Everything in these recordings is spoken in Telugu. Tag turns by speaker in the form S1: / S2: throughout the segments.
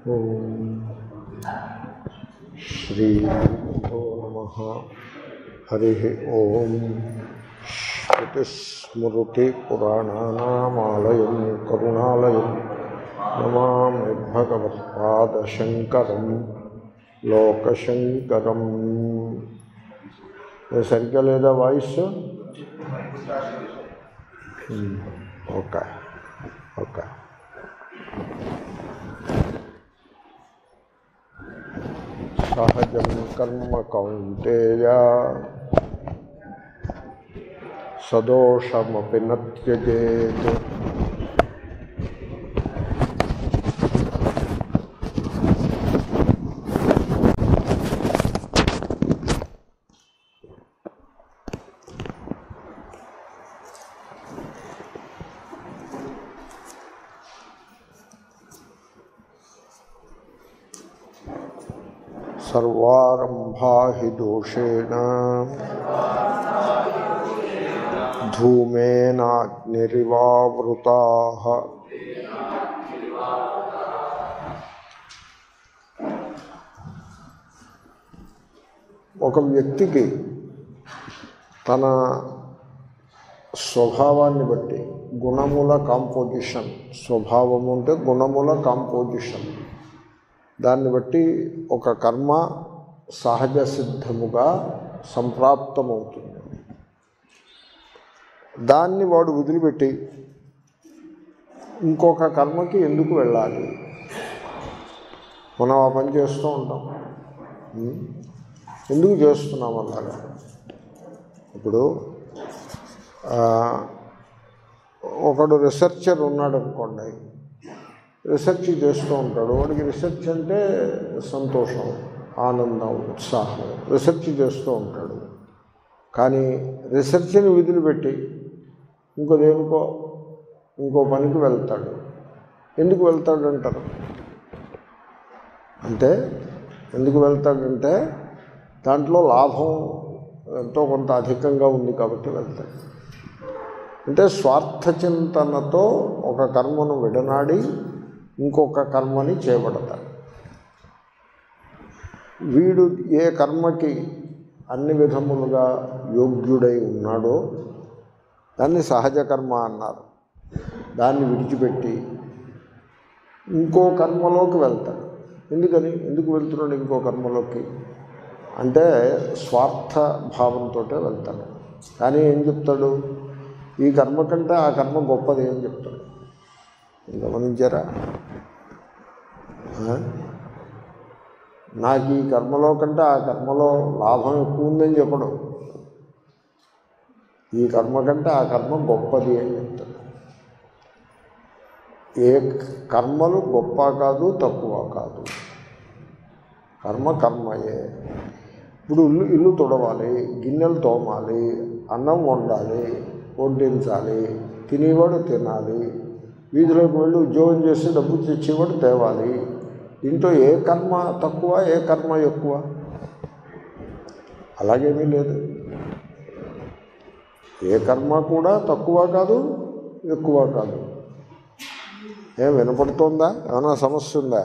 S1: ఓం శ్రీగురుభ్యో నమ హరి ఓం శ్రుతిస్మృతిపురాణానామాలయం కరుణాలయం నమామి భగవత్పాదశంకరం లోకశంకరం ఇది సరిగ్గా లేదా వాయిస్ ఓకే ఓకే సహజం కర్మ కౌంటేయ సదోషమపి నత్యజేత్ సర్వారంభా హి దోషేణ ధూమేనాగ్నిరివావృతా ఒక వ్యక్తికి తన స్వభావాన్ని బట్టి గుణముల కాంపోజిషన్ స్వభావము అంటే గుణముల కాంపోజిషన్ దాన్ని బట్టి ఒక కర్మ సహజ సిద్ధముగా సంప్రాప్తమవుతుంది దాన్ని వాడు వదిలిపెట్టి ఇంకొక కర్మకి ఎందుకు వెళ్ళాలి మనం ఆ పని చేస్తూ ఉంటాం ఉం? ఎందుకు చేస్తున్నాం అలాగా ఇప్పుడు ఆ, ఒకడు రీసెర్చర్ ఉన్నాడు అనుకోండి రీసెర్చ్ చేస్తూ ఉంటాడు వాడికి రీసెర్చ్ అంటే సంతోషం ఆనందం ఉత్సాహం రీసెర్చ్ చేస్తూ ఉంటాడు కానీ రీసెర్చ్ని వదిలిపెట్టి ఇంకో దేనికో ఇంకో పనికి వెళ్తాడు ఎందుకు వెళ్తాడు అంటారు అంటే ఎందుకు వెళ్తాడంటే దాంట్లో లాభం ఎంతో కొంత అధికంగా ఉంది కాబట్టి వెళ్తాడు అంటే స్వార్థ చింతనతో ఒక కర్మను విడనాడి ఇంకొక కర్మని చేపడతాడు వీడు ఏ కర్మకి అన్ని విధములుగా యోగ్యుడై ఉన్నాడో దాన్ని సహజ కర్మ అన్నారు దాన్ని విడిచిపెట్టి ఇంకో కర్మలోకి వెళ్తాడు ఎందుకని ఎందుకు వెళ్తున్నాడు ఇంకో కర్మలోకి అంటే స్వార్థ భావంతో వెళ్తాడు కానీ ఏం చెప్తాడు ఈ కర్మ కంటే ఆ కర్మ గొప్పది అని చెప్తాడు గమనించారా ఆ? నాకు ఈ కర్మలో కంటే ఆ కర్మలో లాభం ఎక్కువ ఉందని చెప్పడం ఈ కర్మ కంటే ఆ కర్మ గొప్పది అని చెప్తాడు ఏ కర్మలు గొప్ప కాదు తక్కువ కాదు కర్మ కర్మయే ఇప్పుడు ఇల్లు ఇల్లు తుడవాలి గిన్నెలు తోమాలి అన్నం వండాలి వడ్డించాలి తినేవాడు తినాలి వీధిలోకి వెళ్ళి ఉద్యోగం చేసి డబ్బు తెచ్చేవాడు తేవాలి దీంట్లో ఏ కర్మ తక్కువ ఏ కర్మ ఎక్కువ అలాగేమీ లేదు ఏ కర్మ కూడా తక్కువ కాదు ఎక్కువ కాదు ఏం వినపడుతోందా ఏమైనా సమస్య ఉందా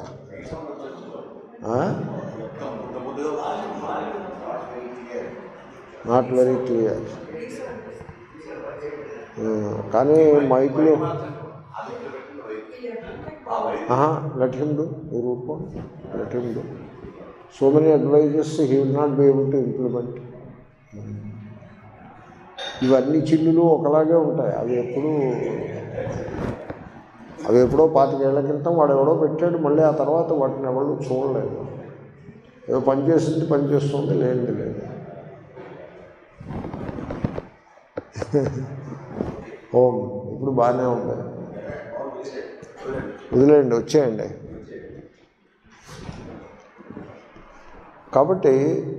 S1: నాట్ వెరీ క్లియర్ కానీ మైక్లో లెట్ హిమ్ డూ ఊరుకో let him do so many advises he will not be able to implement ఇవన్నీ చిల్లులు ఒకలాగే ఉంటాయి అవి ఎప్పుడు అవి ఎప్పుడో పాతికేళ్ల క్రితం వాడు ఎవడో పెట్టాడు మళ్ళీ ఆ తర్వాత వాటిని ఎవరు చూడలేదు ఏదో పని చేసింది పని చేస్తుంది లేనిది లేదు ఓం ఇప్పుడు బాగానే ఉంది వదిలేయండి వచ్చేయండి కాబట్టి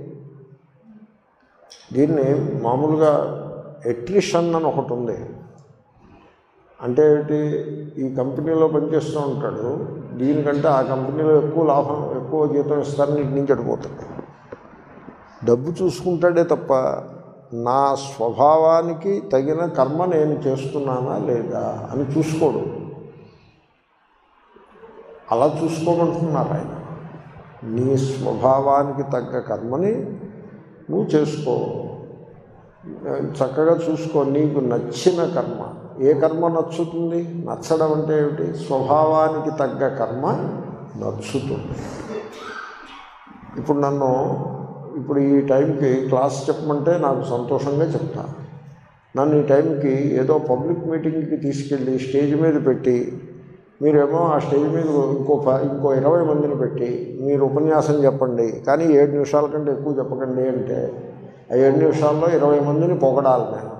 S1: దీన్ని మామూలుగా ఎట్రిషన్ అని ఒకటి ఉంది అంటే ఏంటి ఈ కంపెనీలో పనిచేస్తూ ఉంటాడు దీనికంటే ఆ కంపెనీలో ఎక్కువ లాభం ఎక్కువ జీతం ఇస్తారని ఇటు నుంచి అడిపోతాడు డబ్బు చూసుకుంటాడే తప్ప నా స్వభావానికి తగిన కర్మ నేను చేస్తున్నానా లేదా అని చూసుకోడు అలా చూసుకోమంటున్నారు ఆయన నీ స్వభావానికి తగ్గ కర్మని నువ్వు చేసుకో చక్కగా చూసుకో నీకు నచ్చిన కర్మ ఏ కర్మ నచ్చుతుంది నచ్చడం అంటే ఏమిటి స్వభావానికి తగ్గ కర్మ నచ్చుతుంది ఇప్పుడు నన్ను ఇప్పుడు ఈ టైంకి క్లాస్ చెప్పమంటే నాకు సంతోషంగా చెప్తా నన్ను ఈ టైంకి ఏదో పబ్లిక్ మీటింగ్కి తీసుకెళ్ళి స్టేజ్ మీద పెట్టి మీరేమో ఆ స్టేజ్ మీద ఇంకో ప- ఇంకో ఇరవై మందిని పెట్టి మీరు ఉపన్యాసం చెప్పండి కానీ ఏడు నిమిషాల కంటే ఎక్కువ చెప్పకండి అంటే ఆ ఏడు నిమిషాల్లో ఇరవై మందిని పొగడాలి నేను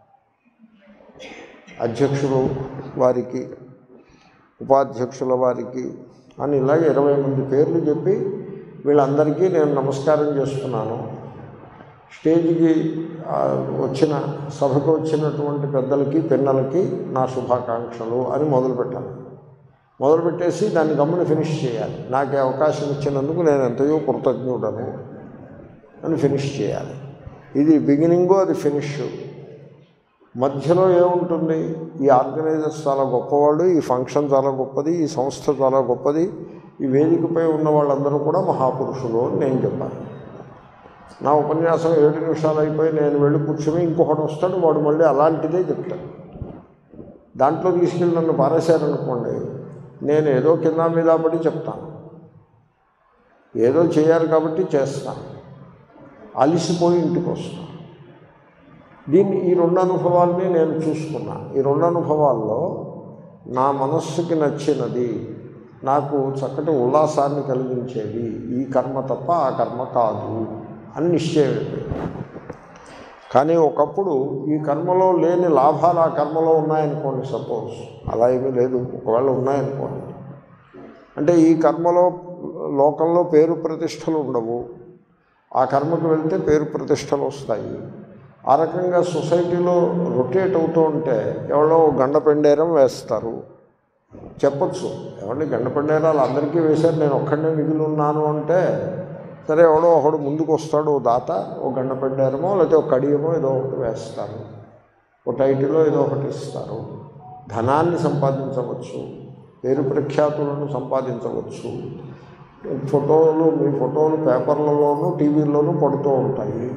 S1: అధ్యక్షులు వారికి ఉపాధ్యక్షుల వారికి అని ఇలాగే ఇరవై మంది పేర్లు చెప్పి వీళ్ళందరికీ నేను నమస్కారం చేస్తున్నాను స్టేజ్కి ఆ, వచ్చిన సభకు వచ్చినటువంటి పెద్దలకి పిన్నలకి నా శుభాకాంక్షలు అని మొదలుపెట్టాలి మొదలుపెట్టేసి దాన్ని గమ్మున ఫినిష్ చేయాలి నాకు ఈ అవకాశం ఇచ్చినందుకు నేను ఎంతయో కృతజ్ఞుడను అని ఫినిష్ చేయాలి ఇది బిగినింగు అది ఫినిష్ మధ్యలో ఏముంటుంది ఈ ఆర్గనైజర్స్ చాలా గొప్పవాళ్ళు ఈ ఫంక్షన్ చాలా గొప్పది ఈ సంస్థ చాలా గొప్పది ఈ వేదికపై ఉన్న వాళ్ళందరూ కూడా మహాపురుషులు అని నేను చెప్పాను నా ఉపన్యాసం ఏడు నిమిషాలు అయిపోయి నేను వెళ్ళి కూర్చొని ఇంకొకటి వస్తాడు వాడు మళ్ళీ అలాంటిదే చెప్తాడు దాంట్లో తీసుకెళ్ళి నన్ను పారేశారనుకోండి నేను ఏదో కింద మీద పడి చెప్తాను ఏదో చేయాలి కాబట్టి చేస్తాను అలిసిపోయి ఇంటికి వస్తాను దీన్ని ఈ రెండు అనుభవాల్ని నేను చూసుకున్నా ఈ రెండు అనుభవాల్లో నా మనస్సుకి నచ్చినది నాకు చక్కటి ఉల్లాసాన్ని కలిగించేది ఈ కర్మ తప్ప ఆ కర్మ కాదు అని నిశ్చయం అయిపోయింది. కానీ ఒకప్పుడు ఈ కర్మలో లేని లాభాలు ఆ కర్మలో ఉన్నాయనుకోండి సపోజ్ అలా ఏమీ లేదు ఒకవేళ ఉన్నాయనుకోండి అంటే ఈ కర్మలో లోకంలో పేరు ప్రతిష్టలు ఉండవు ఆ కర్మకు వెళ్తే పేరు ప్రతిష్టలు వస్తాయి ఆ రకంగా సొసైటీలో రొటేట్ అవుతూ ఉంటే ఎవరో గండ పెండేరం వేస్తారు చెప్పచ్చు ఎవరిని గండ పెండేరాలు అందరికీ వేశారు నేను ఒక్కడే మిగిలి ఉన్నాను అంటే సరే ఎవడో ఒకడు ముందుకు వస్తాడు ఓ దాత ఓ గండ పెండేరమో లేకపోతే ఒక కడియమో ఏదో ఒకటి వేస్తారు ఓ టైటిలో ఏదో ఒకటి ఇస్తారు ధనాన్ని సంపాదించవచ్చు పేరు ప్రఖ్యాతులను సంపాదించవచ్చు ఫోటోలు మీ ఫోటోలు పేపర్లలోనూ టీవీల్లోనూ పడుతూ ఉంటాయి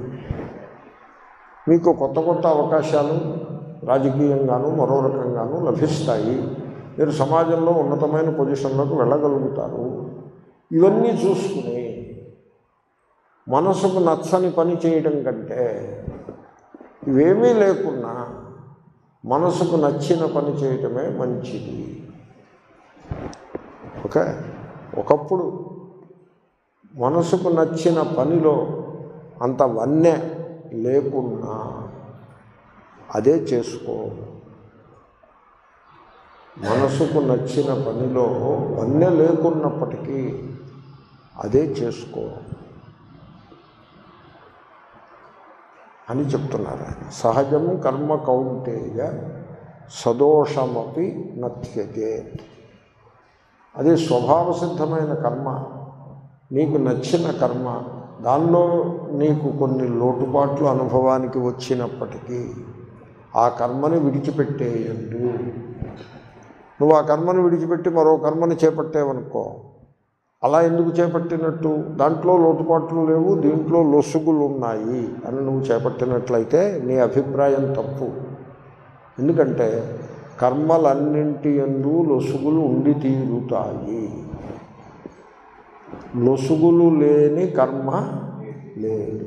S1: మీకు కొత్త కొత్త అవకాశాలు రాజకీయంగాను మరో రకంగాను లభిస్తాయి మీరు సమాజంలో ఉన్నతమైన పొజిషన్లోకి వెళ్ళగలుగుతారు ఇవన్నీ చూసుకుని మనసుకు నచ్చని పని చేయడం కంటే ఇవేమీ లేకున్నా మనసుకు నచ్చిన పని చేయటమే మంచిది ఓకే ఒకప్పుడు మనసుకు నచ్చిన పనిలో అంత వన్నె లేకున్నా అదే చేసుకో మనసుకు నచ్చిన పనిలో వన్నె లేకున్నప్పటికీ అదే చేసుకో అని చెప్తున్నారు ఆయన సహజం కర్మ కౌంటేయ సదోషమపి నత్యతే అది స్వభావ సిద్ధమైన కర్మ నీకు నచ్చిన కర్మ దానిలో నీకు కొన్ని లోటుపాట్లు అనుభవానికి వచ్చినప్పటికీ ఆ కర్మని విడిచిపెట్టేయండు నువ్వు ఆ కర్మను విడిచిపెట్టి మరో కర్మని చేపట్టావనుకో అలా ఎందుకు చేపట్టినట్టు దాంట్లో లోటుపాట్లు లేవు దీంట్లో లొసుగులు ఉన్నాయి అని నువ్వు చేపట్టినట్లయితే నీ అభిప్రాయం తప్పు ఎందుకంటే కర్మలన్నింటి ఎందు లొసుగులు ఉండి తీరుతాయి లొసుగులు లేని కర్మ లేదు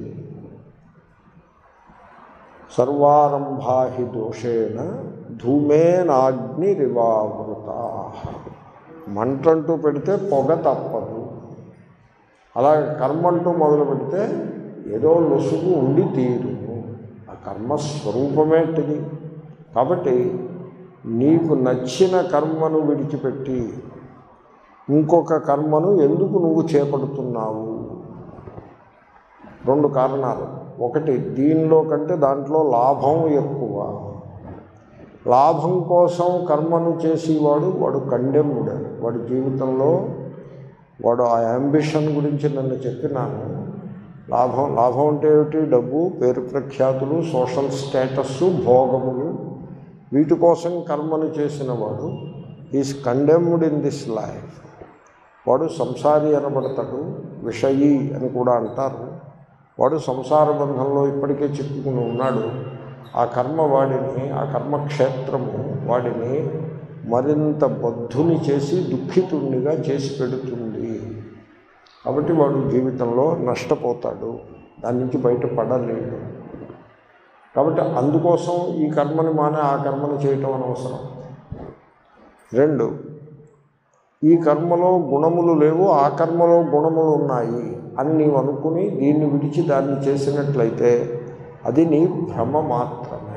S1: సర్వారంభాహి దోషేణ ధూమేనాగ్నిరివావృత మంటంటూ పెడితే పొగ తప్పదు అలా కర్మంటూ మొదలు పెడితే ఏదో లొసుగు ఉండి తీరును ఆ కర్మ స్వరూపమేటిది కాబట్టి నీకు నచ్చిన కర్మను విడిచిపెట్టి ఇంకొక కర్మను ఎందుకు నువ్వు చేపడుతున్నావు రెండు కారణాలు ఒకటి దీనిలో కంటే దాంట్లో లాభం ఎక్కువ లాభం కోసం కర్మను చేసేవాడు వాడు కండెమ్ముడు వాడి జీవితంలో వాడు ఆ యాంబిషన్ గురించి నన్ను చెప్పినాను లాభం లాభం అంటే ఏమిటి డబ్బు పేరు ప్రఖ్యాతులు సోషల్ స్టేటస్ భోగములు వీటి కోసం కర్మను చేసిన వాడు is condemned in this life వాడు సంసారి అనబడతాడు విషయి అని కూడా అంటారు వాడు సంసార బంధంలో ఇప్పటికే చిక్కుకుని ఉన్నాడు ఆ కర్మ వాడిని ఆ కర్మక్షేత్రము వాడిని మరింత బద్ధుని చేసి దుఃఖితుణ్ణిగా చేసి పెడుతుంది కాబట్టి వాడు జీవితంలో నష్టపోతాడు దాని నుంచి బయటపడలేడు కాబట్టి అందుకోసం ఈ కర్మని మానే ఆ కర్మని చేయటం అనవసరం రెండు ఈ కర్మలో గుణములు లేవు ఆ కర్మలో గుణములు ఉన్నాయి అని నీవు అనుకుని దీన్ని విడిచి దాన్ని చేసినట్లయితే అది నీ భ్రమ మాత్రమే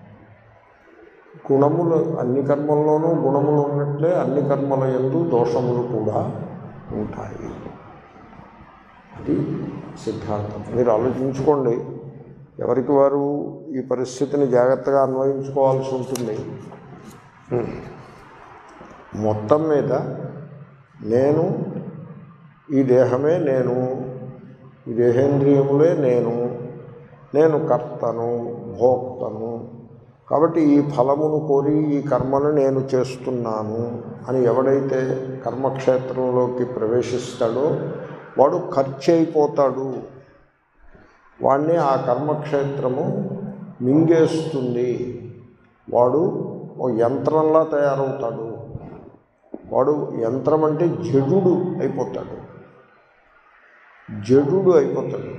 S1: గుణములు అన్ని కర్మల్లోనూ గుణములు ఉన్నట్లే అన్ని కర్మల ఎందు దోషములు కూడా ఉంటాయి అది సిద్ధాంతం మీరు ఆలోచించుకోండి ఎవరికి వారు ఈ పరిస్థితిని జాగ్రత్తగా అన్వయించుకోవాల్సి ఉంటుంది మొత్తం మీద నేను ఈ దేహమే నేను ఈ దేహేంద్రియములే నేను నేను కర్తను భోక్తను కాబట్టి ఈ ఫలమును కోరి ఈ కర్మను నేను చేస్తున్నాను అని ఎవడైతే కర్మక్షేత్రంలోకి ప్రవేశిస్తాడో వాడు ఖర్చు అయిపోతాడు వాడిని ఆ కర్మక్షేత్రము మింగేస్తుంది వాడు ఓ యంత్రంలా తయారవుతాడు వాడు యంత్రం అంటే జడుడు అయిపోతాడు జడుడు అయిపోతాడు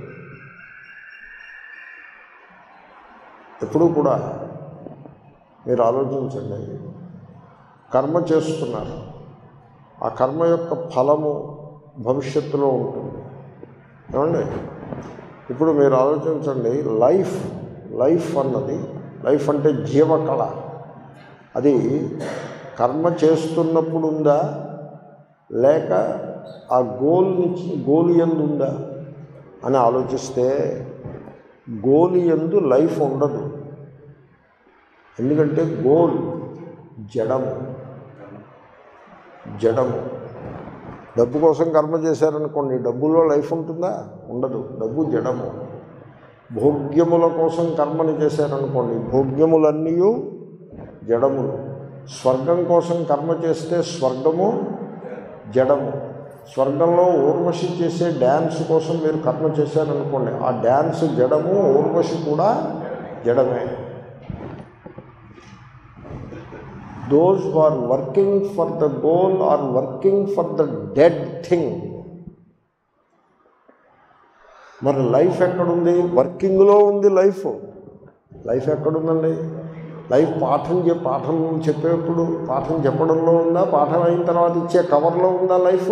S1: ఎప్పుడూ కూడా మీరు ఆలోచించండి కర్మ చేస్తున్నారు ఆ కర్మ యొక్క ఫలము భవిష్యత్తులో ఉంటుంది ఏమండి ఇప్పుడు మీరు ఆలోచించండి లైఫ్ లైఫ్ అన్నది లైఫ్ అంటే జీవకళ అది కర్మ చేస్తున్నప్పుడు ఉందా లేక ఆ గోల్ని గోలు ఎందు ఉందా అని ఆలోచిస్తే గోలు ఎందు లైఫ్ ఉండదు ఎందుకంటే గోల్ జడము జడము డబ్బు కోసం కర్మ చేశారనుకోండి డబ్బులో లైఫ్ ఉంటుందా ఉండదు డబ్బు జడము భోగ్యముల కోసం కర్మని చేశారనుకోండి భోగ్యములన్నీ జడములు స్వర్గం కోసం కర్మ చేస్తే స్వర్గము జడము స్వర్గంలో ఊర్వశి చేసే డ్యాన్స్ కోసం మీరు కర్మ చేశారనుకోండి ఆ డ్యాన్స్ జడము ఊర్వశి కూడా జడమే those who are working for the goal or working for the dead thing మరి లైఫ్ ఎక్కడుంది వర్కింగ్లో ఉంది లైఫ్ లైఫ్ ఎక్కడుందండి లైఫ్ పాఠం చె పాఠం చెప్పేప్పుడు పాఠం చెప్పడంలో ఉందా పాఠం అయిన తర్వాత ఇచ్చే కవర్లో ఉందా లైఫ్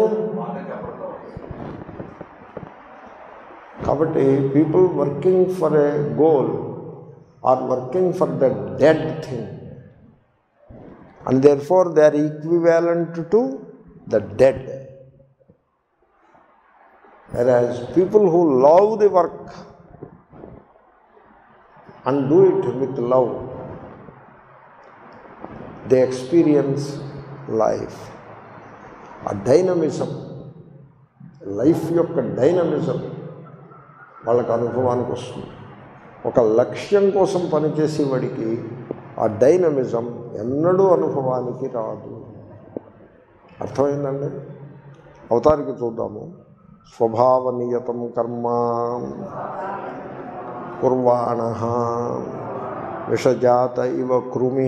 S1: కాబట్టి people working for a goal or working for the dead thing and therefore they are equivalent to the dead. Whereas people who love the work and do it with love, they experience life. A dynamism, life యొక్క డైనమిజం వాళ్ళకి అనుభవానికి వస్తుంది ఒక లక్ష్యం కోసం పనిచేసేవాడికి ఆ డైనమిజం ఎన్నడూ అనుభవానికి రాదు అర్థమైందండి అవతారికి చూద్దాము స్వభావనియతం కర్మ కుర్వాణ విషజాత ఇవ కృమి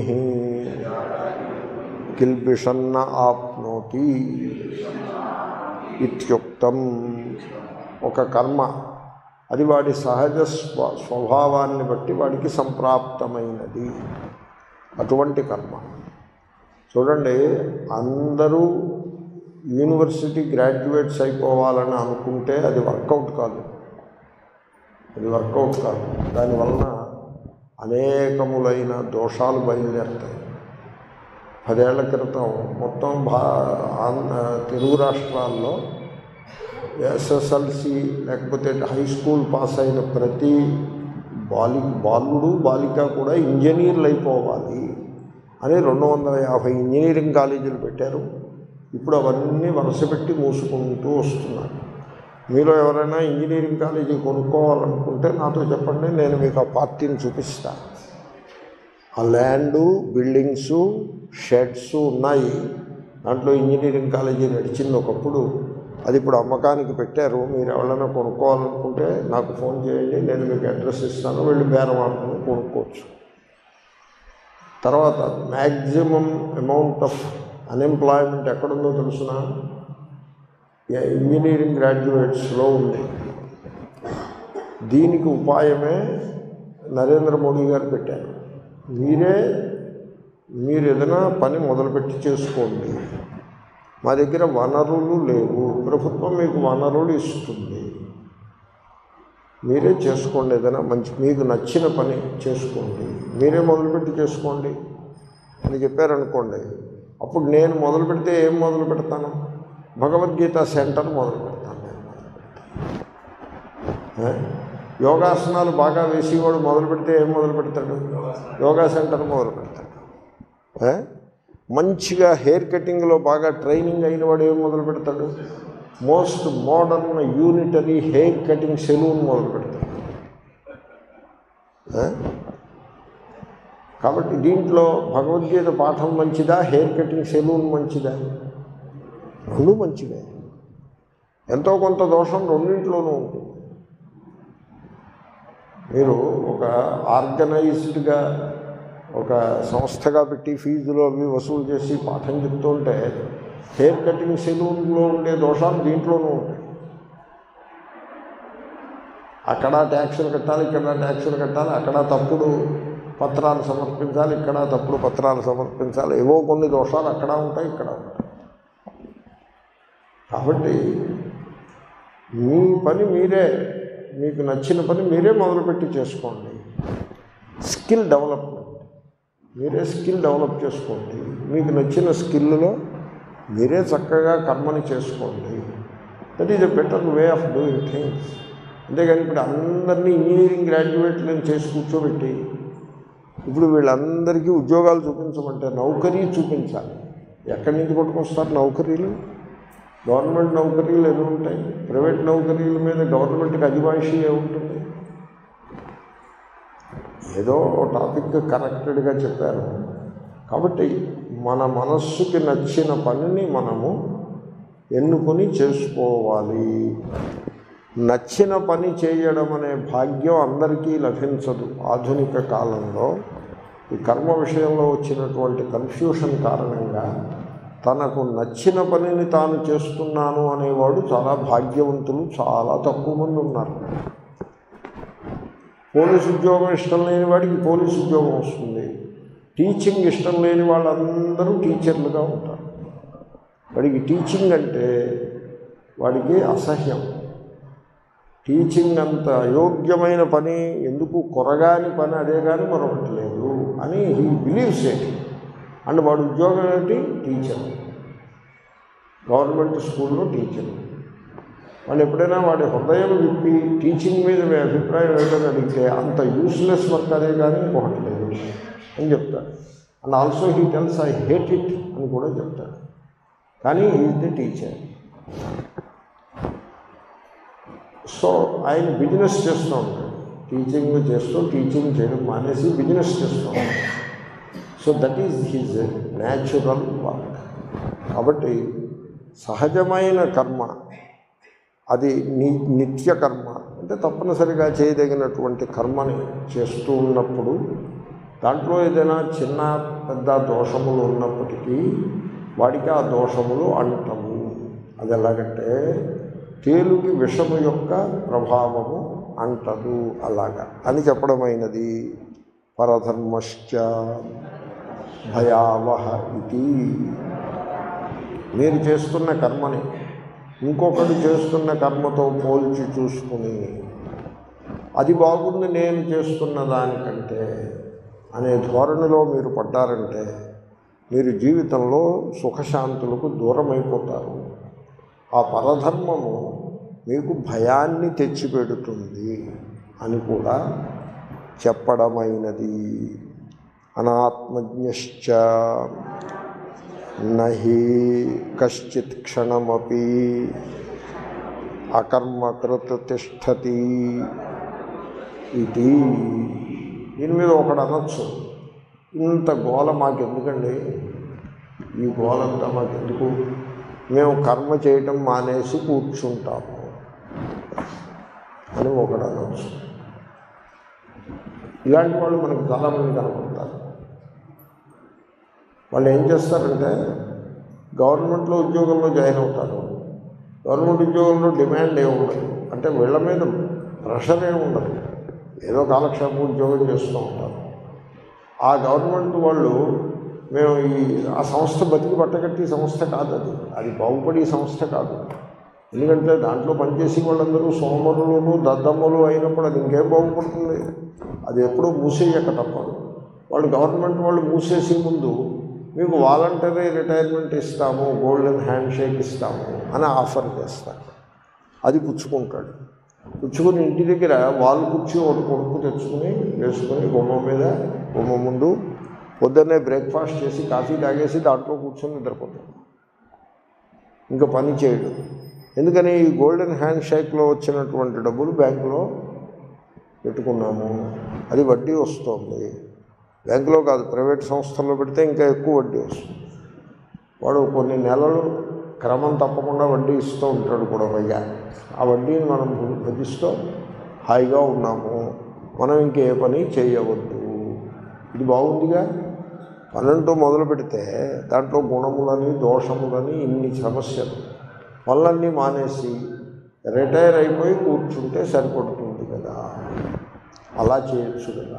S1: కిల్బిషన్న ఆప్నోతి ఇత్యుక్తం ఒక కర్మ అది వాడి సహజ స్వ స్వభావాన్ని బట్టి వాడికి సంప్రాప్తమైనది అటువంటి కర్మ చూడండి అందరూ యూనివర్సిటీ గ్రాడ్యుయేట్స్ అయిపోవాలని అనుకుంటే అది వర్కౌట్ కాదు అది వర్కౌట్ కాదు దానివలన అనేకములైన దోషాలు బయలుదేరుతాయి పదేళ్ల క్రితం మొత్తం భా ఆంధ్ర తెలుగు రాష్ట్రాల్లో ఎస్ఎస్ఎల్సి లేకపోతే హై స్కూల్ పాస్ అయిన ప్రతి బాలి బాలుడు బాలిక కూడా ఇంజనీర్లు అయిపోవాలి అని రెండు వందల యాభై ఇంజనీరింగ్ కాలేజీలు పెట్టారు ఇప్పుడు అవన్నీ వరుసపెట్టి మూసుకుంటూ వస్తున్నారు మీలో ఎవరైనా ఇంజనీరింగ్ కాలేజీ కొనుక్కోవాలనుకుంటే నాతో చెప్పండి నేను మీకు ఆ పార్టీని చూపిస్తాను ఆ ల్యాండు బిల్డింగ్సు షెడ్స్ ఉన్నాయి దాంట్లో ఇంజనీరింగ్ కాలేజీ నడిచింది ఒకప్పుడు అది ఇప్పుడు అమ్మకానికి పెట్టారు మీరు ఎవరైనా కొనుక్కోవాలనుకుంటే నాకు ఫోన్ చేయండి నేను మీకు అడ్రస్ ఇస్తాను వెళ్ళి బేరం ఆడుకుని కొనుక్కోవచ్చు తర్వాత మ్యాక్సిమం అమౌంట్ ఆఫ్ అన్ఎంప్లాయ్మెంట్ ఎక్కడుందో తెలుసిన ఇంజనీరింగ్ గ్రాడ్యుయేట్స్లో ఉంది దీనికి ఉపాయమే నరేంద్ర మోడీ గారు పెట్టారు మీరే మీరు ఏదైనా పని మొదలుపెట్టి చేసుకోండి మా దగ్గర వనరులు లేవు ప్రభుత్వం మీకు వనరులు ఇస్తుంది మీరే చేసుకోండి ఏదైనా మంచి మీకు నచ్చిన పని చేసుకోండి మీరే మొదలుపెట్టి చేసుకోండి అని చెప్పారనుకోండి అప్పుడు నేను మొదలు పెడితే ఏం మొదలు పెడతాను భగవద్గీత సెంటర్ మొదలు పెడతాను నేను మొదలు పెడతాను. ఏ? యోగాసనాలు బాగా వేసేవాడు మొదలు పెడితే ఏం మొదలు పెడతాడు యోగా సెంటర్ మొదలు పెడతాడు ఏ? మంచిగా హెయిర్ కటింగ్లో బాగా ట్రైనింగ్ అయిన వాడు ఏం మొదలు పెడతాడు most modern unitary hair cutting saloon మొదలు పెడతాడు ఏ? కాబట్టి దీంట్లో భగవద్గీత పాఠం మంచిదా హెయిర్ కటింగ్ సెలూన్ మంచిదా రెండు మంచివే ఎంతో కొంత దోషం రెండింటిలోనూ ఉంటుంది మీరు ఒక ఆర్గనైజ్డ్గా ఒక సంస్థగా పెట్టి ఫీజులు అవి వసూలు చేసి పాఠం చెప్తుంటే హెయిర్ కటింగ్ సెలూన్లో ఉండే దోషాలు దీంట్లోనూ ఉంటాయి అక్కడ ట్యాక్సులు కట్టాలి ఇక్కడ ట్యాక్సులు కట్టాలి అక్కడ తప్పుడు పత్రాలు సమర్పించాలి ఇక్కడ తప్పుడు పత్రాలు సమర్పించాలి ఏవో కొన్ని దోషాలు అక్కడ ఉంటాయి ఇక్కడ ఉంటాయి కాబట్టి మీ పని మీరే మీకు నచ్చిన పని మీరే మొదలుపెట్టి చేసుకోండి స్కిల్ డెవలప్మెంట్ మీరే స్కిల్ డెవలప్ చేసుకోండి మీకు నచ్చిన స్కిల్లో మీరే చక్కగా కర్మని చేసుకోండి that is a better way of doing things అంతేగాని ఇప్పుడు అందరినీ ఇంజనీరింగ్ గ్రాడ్యుయేట్లను చేసి కూర్చోబెట్టి ఇప్పుడు వీళ్ళందరికీ ఉద్యోగాలు చూపించమంటే నౌకరీ చూపించాలి ఎక్కడి నుంచి పట్టుకొస్తారు నౌకరీలు గవర్నమెంట్ నౌకరీలు ఎన్ని ఉంటాయి ప్రైవేట్ నౌకరీల మీద గవర్నమెంట్కి అధివాయిషీ ఏముంటుంది ఏదో టాపిక్ కరెక్టెడ్గా చెప్పారు కాబట్టి మన మనస్సుకి నచ్చిన పనిని మనము ఎన్నుకొని చేసుకోవాలి నచ్చిన పని చేయడం అనే భాగ్యం అందరికీ లభించదు ఆధునిక కాలంలో ఈ కర్మ విషయంలో వచ్చినటువంటి కన్ఫ్యూషన్ కారణంగా తనకు నచ్చిన పనిని తాను చేస్తున్నాను అనేవాడు చాలా భాగ్యవంతులు చాలా తక్కువ మంది ఉన్నారు పోలీసు ఉద్యోగం ఇష్టం లేని వాడికి పోలీసు ఉద్యోగం వస్తుంది టీచింగ్ ఇష్టం లేని వాళ్ళందరూ టీచర్లుగా ఉంటారు వాడికి టీచింగ్ అంటే వాడికి అసహ్యం టీచింగ్ అంత అయోగ్యమైన పని ఎందుకు కొరగాని పని అదే కానీ మరొకటి లేదు అని హీ బిలీవ్స్ ఇట్ అండ్ వాడు ఉద్యోగం ఏంటి టీచర్ గవర్నమెంట్ స్కూల్లో టీచర్ వాళ్ళు ఎప్పుడైనా వాడి హృదయం విప్పి టీచింగ్ మీద మీ అభిప్రాయం ఏంటని అడిగితే అంత యూస్లెస్ వర్క్ అదే కానీ ఇంకొకటి లేదు అని చెప్తాడు and also he tells I hate it అని కూడా చెప్తాడు కానీ ఈజ్ ది టీచర్ సో ఆయన బిజినెస్ చేస్తూ ఉంటాడు టీచింగ్ చేస్తూ టీచింగ్ చేయడం మానేసి బిజినెస్ చేస్తూ ఉంటాడు so that is his natural work కాబట్టి సహజమైన కర్మ అది ని నిత్య కర్మ అంటే తప్పనిసరిగా చేయదగినటువంటి కర్మని చేస్తూ ఉన్నప్పుడు దాంట్లో ఏదైనా చిన్న పెద్ద దోషములు ఉన్నప్పటికీ వాడికి ఆ దోషములు అంటము అది ఎలాగంటే తేలుకి విషము యొక్క ప్రభావము అంటదు అలాగా అని చెప్పడమైనది పరధర్మశ్చ భయావహ ఇది మీరు చేస్తున్న కర్మని ఇంకొకటి చేస్తున్న కర్మతో పోల్చి చూసుకుని అది బాగుంది నేను చేస్తున్న దానికంటే అనే ధోరణిలో మీరు పడ్డారంటే మీరు జీవితంలో సుఖశాంతులకు దూరం అయిపోతారు ఆ పరధర్మము మీకు భయాన్ని తెచ్చిపెడుతుంది అని కూడా చెప్పడమైనది అనాత్మజ్ఞశ్చ నహి కశ్చిత్ క్షణమపి అకర్మకృత తిష్టతి ఇది దీని మీద ఒకడు అనొచ్చు ఇంత గోల మాకెందుకండి ఈ గోలంతా మాకు ఎందుకు మేము కర్మ చేయటం మానేసి కూర్చుంటాము అని ఒకడు అనొచ్చు ఇలాంటి వాళ్ళు మనకు చాలామంది కనపడతారు వాళ్ళు ఏం చేస్తారంటే గవర్నమెంట్లో ఉద్యోగంలో జాయిన్ అవుతారు గవర్నమెంట్ ఉద్యోగంలో డిమాండ్ ఏమి ఉండదు అంటే వీళ్ళ మీద ప్రెషర్ ఏమి ఉండదు ఏదో కాలక్షేపం ఉద్యోగం చేస్తూ ఉంటారు ఆ గవర్నమెంట్ వాళ్ళు మేము ఈ ఆ సంస్థ బతికి పట్టగట్టి సంస్థ కాదు అది అది బాగుపడే సంస్థ కాదు ఎందుకంటే దాంట్లో పనిచేసే వాళ్ళందరూ సోమరులను దద్దమ్మలు అయినప్పుడు అది ఇంకేం బాగుపడుతుంది అది ఎప్పుడూ మూసేయక తప్పదు వాళ్ళు గవర్నమెంట్ వాళ్ళు మూసేసే ముందు మీకు వాలంటరీ రిటైర్మెంట్ ఇస్తాము గోల్డెన్ హ్యాండ్ షేక్ ఇస్తాము అని ఆఫర్ చేస్తారు అది పుచ్చుకుంటాడు పుచ్చుకుని ఇంటి దగ్గర వాళ్ళు కుర్చీ ఒకటి కొడుకు తెచ్చుకుని వేసుకొని గుమ్మం మీద గుమ్మం ముందు పొద్దున్నే బ్రేక్ఫాస్ట్ చేసి కాఫీ తాగేసి దాంట్లో కూర్చొని నిద్రపోతాడు ఇంకా పని చేయడు ఎందుకని ఈ గోల్డెన్ హ్యాండ్ షేక్లో వచ్చినటువంటి డబ్బులు బ్యాంకులో పెట్టుకున్నాము అది వడ్డీ వస్తుంది బ్యాంకులో కాదు ప్రైవేట్ సంస్థల్లో పెడితే ఇంకా ఎక్కువ వడ్డీ వస్తుంది వాడు కొన్ని నెలలు క్రమం తప్పకుండా వడ్డీ ఇస్తూ ఉంటాడు కూడా పైగా ఆ వడ్డీని మనం భజిస్తూ హాయిగా ఉన్నాము మనం ఇంకే పని చేయవద్దు ఇది బాగుందిగా పనంటూ మొదలు పెడితే దాంట్లో గుణములని దోషములని ఇన్ని సమస్యలు పనులన్నీ మానేసి రిటైర్ అయిపోయి కూర్చుంటే సరిపడుతుంది కదా అలా చేయొచ్చు కదా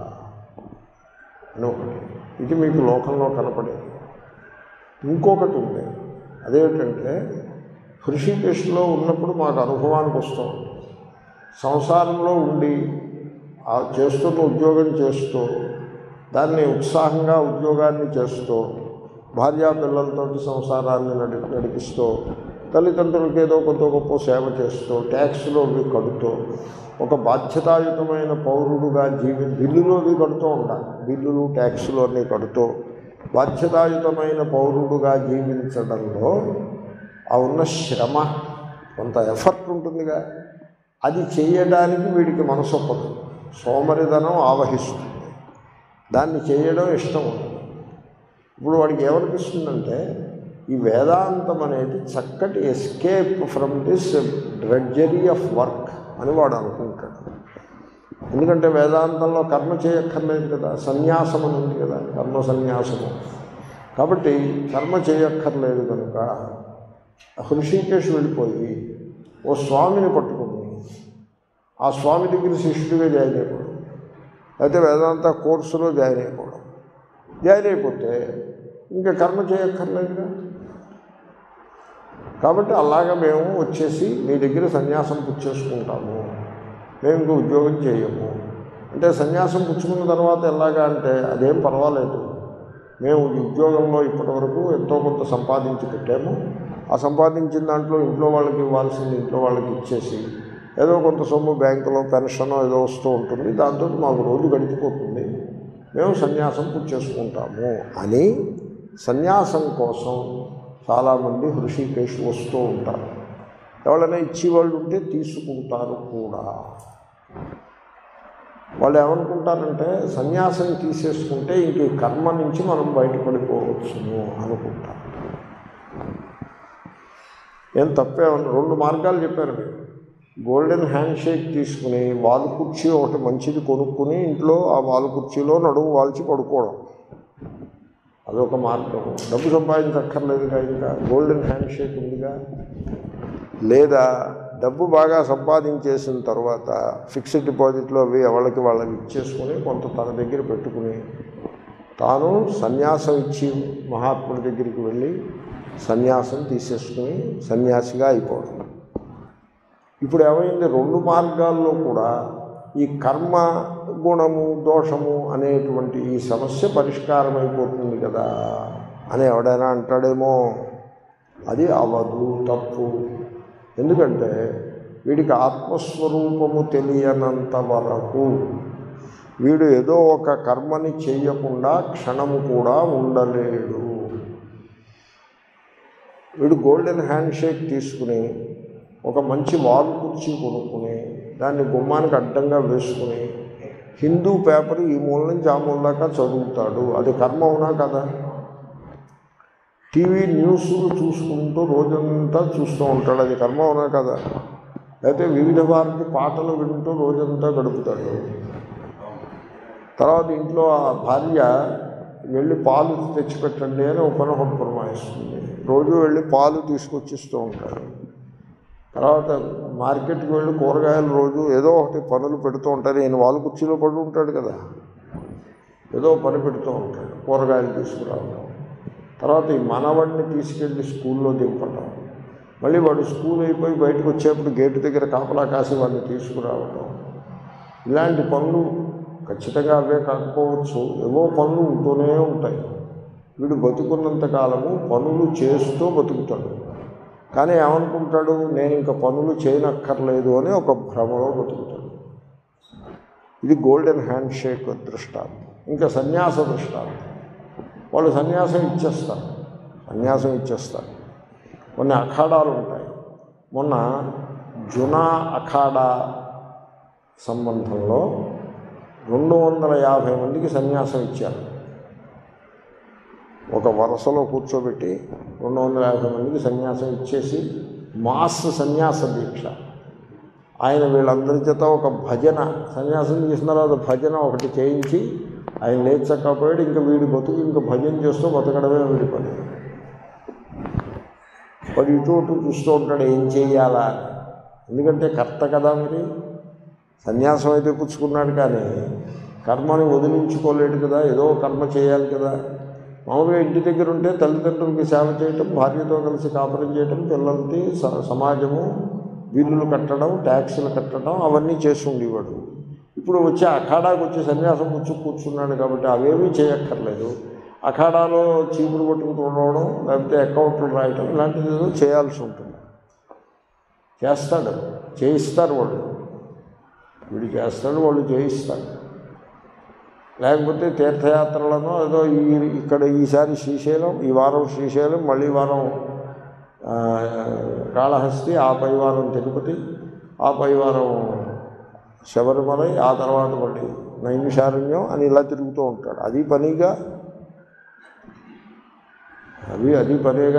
S1: అని ఒకటి ఇది మీకు లోకంలో కనపడేది ఇంకొకటి ఉంది అదేమిటంటే హృషికేశ్లో ఉన్నప్పుడు మాకు అనుభవానికి వస్తాం సంసారంలో ఉండి ఆ చేస్తున్న ఉద్యోగం చేస్తూ దాన్ని ఉత్సాహంగా ఉద్యోగాన్ని చేస్తూ భార్యా పిల్లలతోటి సంసారాన్ని నడి నడిపిస్తూ తల్లిదండ్రులకు ఏదో కొంత గొప్ప సేవ చేస్తూ ట్యాక్స్లో అవి కడుతూ ఒక బాధ్యతాయుతమైన పౌరుడుగా జీవి బిల్లులు అవి కడుతూ ఉండాలి బిల్లులు ట్యాక్సులు అన్నీ కడుతూ బాధ్యతాయుతమైన పౌరుడుగా జీవించడంలో ఆ ఉన్న శ్రమ కొంత ఎఫర్ట్ ఉంటుందిగా అది చేయడానికి వీడికి మనసు ఒప్పదు సోమరిధనం ఆవహిస్తుంది దాన్ని చేయడం ఇష్టం ఉండదు ఇప్పుడు వాడికి ఏమనిపిస్తుందంటే ఈ వేదాంతం అనేది చక్కటి escape from this drudgery of work అని వాడు అనుకుంటాడు ఎందుకంటే వేదాంతంలో కర్మ చేయక్కర్లేదు కదా సన్యాసం అని ఉంది కదా కర్మ సన్యాసము కాబట్టి కర్మ చేయక్కర్లేదు కనుక హృషికేశ్ వెళ్ళిపోయి ఓ స్వామిని పట్టుకుని ఆ స్వామి దగ్గర శిష్యుడిగా జాయిన్ అయిపోవడం అయితే వేదాంత కోర్సులో జాయిన్ అయిపోవడం జాయిన్ అయిపోతే ఇంకా కర్మ చేయక్కర్లేదుగా కాబట్టి అలాగా మేము వచ్చేసి మీ దగ్గర సన్యాసం పుచ్చేసుకుంటాము మేము ఇంక ఉద్యోగం చేయము అంటే సన్యాసం పుచ్చుకున్న తర్వాత ఎలాగా అంటే అదేం పర్వాలేదు మేము ఈ ఉద్యోగంలో ఇప్పటివరకు ఎంతో కొంత సంపాదించి పెట్టాము ఆ సంపాదించిన దాంట్లో ఇంట్లో వాళ్ళకి ఇవ్వాల్సింది ఇంట్లో వాళ్ళకి ఇచ్చేసి ఏదో కొంత సొమ్ము బ్యాంకులో పెన్షన్ ఏదో వస్తూ ఉంటుంది దాంతో మాకు రోజు గడిచిపోతుంది మేము సన్యాసం పుచ్చేసుకుంటాము అని సన్యాసం కోసం చాలామంది హృషికేశ్ వస్తూ ఉంటారు ఎవరైనా ఇచ్చేవాళ్ళు ఉంటే తీసుకుంటారు కూడా వాళ్ళు ఏమనుకుంటారంటే సన్యాసం తీసేసుకుంటే ఇంక ఈ కర్మ నుంచి మనం బయటపడిపోవచ్చును అనుకుంటారు ఏం తప్పే ఉంది రెండు మార్గాలు చెప్పారు మీరు గోల్డెన్ హ్యాండ్ షేక్ తీసుకుని వాలు కుర్చీ ఒకటి మంచిది కొనుక్కుని ఇంట్లో ఆ వాలు కుర్చీలో నడుము వాల్చి పడుకోవడం అదొక మార్గం డబ్బు సంపాదించక్కర్లేదుగా ఇంకా గోల్డెన్ హ్యాండ్ షేక్ ఉందిగా లేదా డబ్బు బాగా సంపాదించేసిన తర్వాత ఫిక్స్డ్ డిపాజిట్లో అవి ఎవరికి వాళ్ళకి ఇచ్చేసుకుని కొంత తన దగ్గర పెట్టుకుని తాను సన్యాసం ఇచ్చి మహాత్ముడి దగ్గరికి వెళ్ళి సన్యాసం తీసేసుకుని సన్యాసిగా అయిపోవడం ఇప్పుడు ఏమైంది రెండు మార్గాల్లో కూడా ఈ కర్మ గుణము దోషము అనేటువంటి ఈ సమస్య పరిష్కారం అయిపోతుంది కదా అని ఎవడైనా అంటాడేమో అది అవదు తప్పు ఎందుకంటే వీడికి ఆత్మస్వరూపము తెలియనంత వరకు వీడు ఏదో ఒక కర్మని చేయకుండా క్షణము కూడా ఉండలేడు వీడు గోల్డెన్ హ్యాండ్ షేక్ తీసుకుని ఒక మంచి వాల్ కుర్చీ కొనుక్కుని దాన్ని గుమ్మానికి అడ్డంగా వేసుకుని హిందూ పేపర్ ఈ మూల నుంచి ఆ మూల దాకా చదువుతాడు అది కర్మ అవునా కదా టీవీ న్యూస్లు చూసుకుంటూ రోజంతా చూస్తూ ఉంటాడు అది కర్మ అవునా కదా లేకపోతే వివిధ భారతి పాటలు వింటూ రోజంతా గడుపుతాడు తర్వాత ఇంట్లో ఆ భార్య వెళ్ళి పాలు తెచ్చిపెట్టండి అని ఒక పని ఒకటి పురమాయిస్తుంది రోజు వెళ్ళి పాలు తీసుకొచ్చిస్తూ ఉంటాడు తర్వాత మార్కెట్కి వెళ్ళి కూరగాయలు రోజు ఏదో ఒకటి పనులు పెడుతూ ఉంటారు ఈయన వాళ్ళు కుర్చీలో పడి ఉంటాడు కదా ఏదో పని పెడుతూ ఉంటాడు కూరగాయలు తీసుకురావడం తర్వాత ఈ మనవడిని తీసుకెళ్ళి స్కూల్లో దింపడం మళ్ళీ వాడు స్కూల్ అయిపోయి బయటకు వచ్చేప్పుడు గేటు దగ్గర కాపలా కాసి వాడిని తీసుకురావడం ఇలాంటి పనులు ఖచ్చితంగా అవే కాకపోవచ్చు ఏవో పనులు ఉంటూనే ఉంటాయి వీడు బతుకున్నంత కాలము పనులు చేస్తూ బతుకుతాడు కానీ ఏమనుకుంటాడు నేను ఇంకా పనులు చేయనక్కర్లేదు అని ఒక భ్రమలో బతుకుతాడు ఇది గోల్డెన్ హ్యాండ్ షేక్ దృష్టాంతం ఇంకా సన్యాస దృష్టాంతం వాళ్ళు సన్యాసం ఇచ్చేస్తారు సన్యాసం ఇచ్చేస్తారు కొన్ని అఖాడాలు ఉంటాయి మొన్న జునా అఖాడా సంబంధంలో రెండు వందల యాభై మందికి సన్యాసం ఇచ్చారు ఒక వరుసలో కూర్చోబెట్టి రెండు వందల యాభై మందికి సన్యాసం ఇచ్చేసి మాస్ సన్యాస దీక్ష ఆయన వీళ్ళందరి చేత ఒక భజన సన్యాసం చేసిన తర్వాత భజన ఒకటి చేయించి ఆయన లేచకపోయాడు ఇంకా వీడి బతుకు ఇంకా భజన చేస్తూ బతకడమే వీడి పని వాడు ఇటు అటు చూస్తూ ఉంటాడు ఏం చెయ్యాలా అని. ఎందుకంటే కర్త కదా మరి సన్యాసం అయితే పుచ్చుకున్నాడు కానీ కర్మని వదిలించుకోలేడు కదా ఏదో కర్మ చేయాలి కదా మామూలుగా ఇంటి దగ్గర ఉంటే తల్లిదండ్రులకి సేవ చేయటం భార్యతో కలిసి కాపురం చేయటం పిల్లలకి స- సమాజము బిల్లులు కట్టడం ట్యాక్సులు కట్టడం అవన్నీ చేసి ఉండేవాడు ఇప్పుడు వచ్చి అఖాడాకు వచ్చి సన్యాసం పుచ్చు కూర్చున్నాడు కాబట్టి అవేమీ చేయక్కర్లేదు అఖాడాలో చీపురు పట్టుకు చూడడం లేకపోతే అకౌంట్లు రాయటం ఇలాంటిది ఏదో చేయాల్సి ఉంటుంది చేస్తాడు చేయిస్తారు వాళ్ళు వీడు చేస్తాడు వాళ్ళు చేయిస్తారు లేకపోతే తీర్థయాత్రలను ఏదో ఈ ఇక్కడ ఈసారి శ్రీశైలం ఈ వారం శ్రీశైలం మళ్ళీ వారం ఆ, కాళహస్తి ఆ పై వారం తిరుపతి ఆ పై వారం శబరిమలై ఆ తర్వాత మళ్ళీ నైమిషారణ్యం అని ఇలా తిరుగుతూ ఉంటాడు అది పనిగా అవి అది పనేగా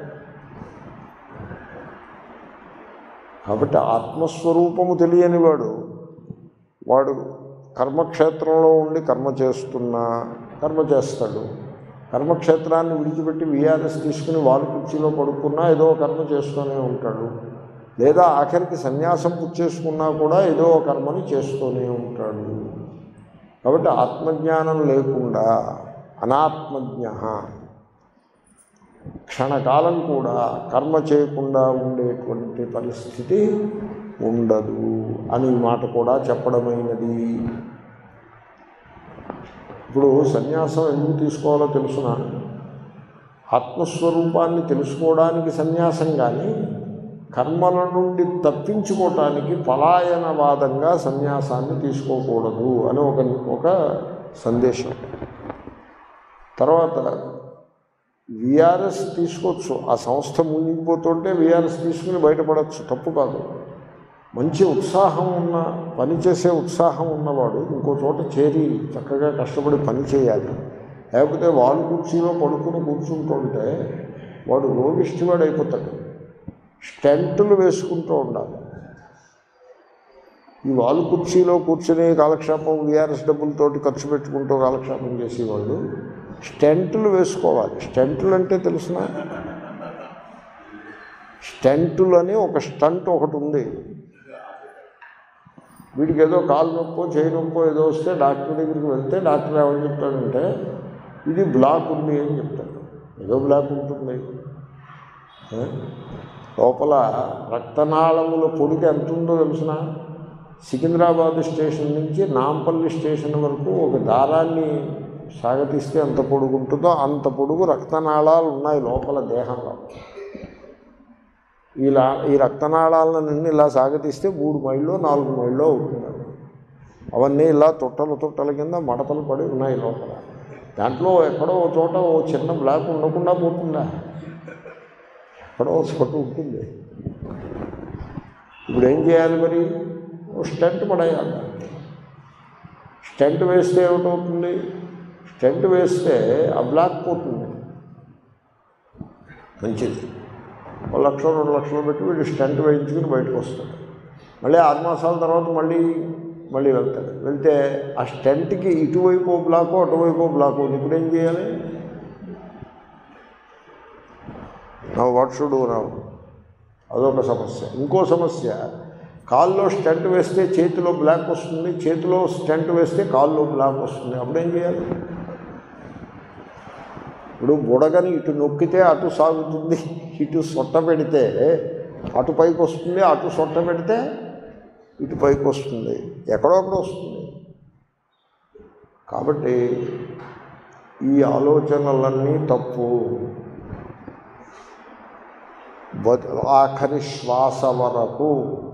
S1: కాబట్టి ఆత్మస్వరూపము తెలియని వాడు వాడు కర్మక్షేత్రంలో ఉండి కర్మ చేస్తున్నా కర్మ చేస్తాడు కర్మక్షేత్రాన్ని విడిచిపెట్టి విఆర్ఎస్ తీసుకుని వాళ్ళు కుర్చీలో పడుకున్నా ఏదో కర్మ చేస్తూనే ఉంటాడు లేదా ఆఖరికి సన్యాసం పుచ్చేసుకున్నా కూడా ఏదో కర్మని చేస్తూనే ఉంటాడు కాబట్టి ఆత్మజ్ఞానం లేకుండా అనాత్మజ్ఞ క్షణకాలం కూడా కర్మ చేయకుండా ఉండేటువంటి పరిస్థితి ఉండదు అని ఈ మాట కూడా చెప్పడమైనది ఇప్పుడు సన్యాసం ఎందుకు తీసుకోవాలో తెలుసిన ఆత్మస్వరూపాన్ని తెలుసుకోవడానికి సన్యాసం కానీ కర్మల నుండి తప్పించుకోవటానికి పలాయనవాదంగా సన్యాసాన్ని తీసుకోకూడదు అని ఒక ఒక సందేశం తర్వాత విఆర్ఎస్ తీసుకోవచ్చు ఆ సంస్థ మునిగిపోతుంటే విఆర్ఎస్ తీసుకుని బయటపడవచ్చు తప్పు కాదు మంచి ఉత్సాహం ఉన్న పని చేసే ఉత్సాహం ఉన్నవాడు ఇంకో చోట చేరి చక్కగా కష్టపడి పని చేయాలి లేకపోతే వాళ్ళు కుర్చీలో పడుకుని కూర్చుంటుంటే వాడు రోగిష్టివాడు అయిపోతాడు స్టెంట్లు వేసుకుంటూ ఉండాలి ఈ వాళ్ళు కుర్చీలో కూర్చుని కాలక్షేపం విఆర్ఎస్ డబ్బులతోటి ఖర్చు పెట్టుకుంటూ కాలక్షేపం చేసేవాళ్ళు స్టెంట్లు వేసుకోవాలి స్టెంట్లు అంటే తెలిసిన స్టెంటులు అని ఒక స్టంట్ ఒకటి ఉంది వీడికి ఏదో కాలు నొప్పో చేయి నొప్పో ఏదో వస్తే డాక్టర్ దగ్గరికి వెళ్తే డాక్టర్ ఏమని చెప్తాడంటే ఇది బ్లాక్ ఉంది అని చెప్తాడు ఏదో బ్లాక్ ఉంటుంది ఏ? లోపల రక్తనాళముల పొడికి ఎంత ఉందో తెలిసిన సికింద్రాబాద్ స్టేషన్ నుంచి నాంపల్లి స్టేషన్ వరకు ఒక దారాన్ని సాగతీస్తే ఎంత పొడుగు ఉంటుందో అంత పొడుగు రక్తనాళాలు ఉన్నాయి లోపల దేహంలో ఇలా ఈ రక్తనాళాలను ఇలా సాగతీస్తే మూడు మైళ్ళు నాలుగు మైళ్ళు అవుతుంది అవన్నీ ఇలా తొట్టలు తొట్టల కింద మడతలు పడి ఉన్నాయి లోపల దాంట్లో ఎక్కడో ఓ చోట ఓ చిన్న బ్లాక్ ఉండకుండా పోతుందా ఎక్కడో ఒక చోట ఉంటుంది ఇప్పుడు ఏం చేయాలి మరి ఓ స్టెంట్ పడేయాలి స్టెంట్ వేస్తే ఏమిటవుతుంది స్టెంట్ వేస్తే ఆ బ్లాక్ పోతుంది మంచిది ఒక లక్ష రెండు లక్షలు పెట్టి వీడు స్టంట్ వేయించుకుని బయటకు వస్తాడు మళ్ళీ ఆరు మాసాల తర్వాత మళ్ళీ మళ్ళీ వెళ్తాడు వెళ్తే ఆ స్టెంట్కి ఇటువైపు ఓ బ్లాకు అటువైపు ఓ బ్లాకు ఉంది. ఇప్పుడు ఏం చేయాలి నా వాట్ షుడ్ రావు అదొక సమస్య ఇంకో సమస్య కాల్లో స్టంట్ వేస్తే చేతిలో బ్లాక్ వస్తుంది చేతిలో స్టంట్ వేస్తే కాల్లో బ్లాక్ వస్తుంది అప్పుడేం చేయాలి ఇప్పుడు బుడగని ఇటు నొక్కితే అటు సాగుతుంది ఇటు సొట్ట పెడితే అటు పైకి వస్తుంది అటు సొట్ట పెడితే ఇటు పైకి వస్తుంది ఎక్కడో అక్కడ వస్తుంది కాబట్టి ఈ ఆలోచనలన్నీ తప్పు బతు ఆఖరి శ్వాస వరకు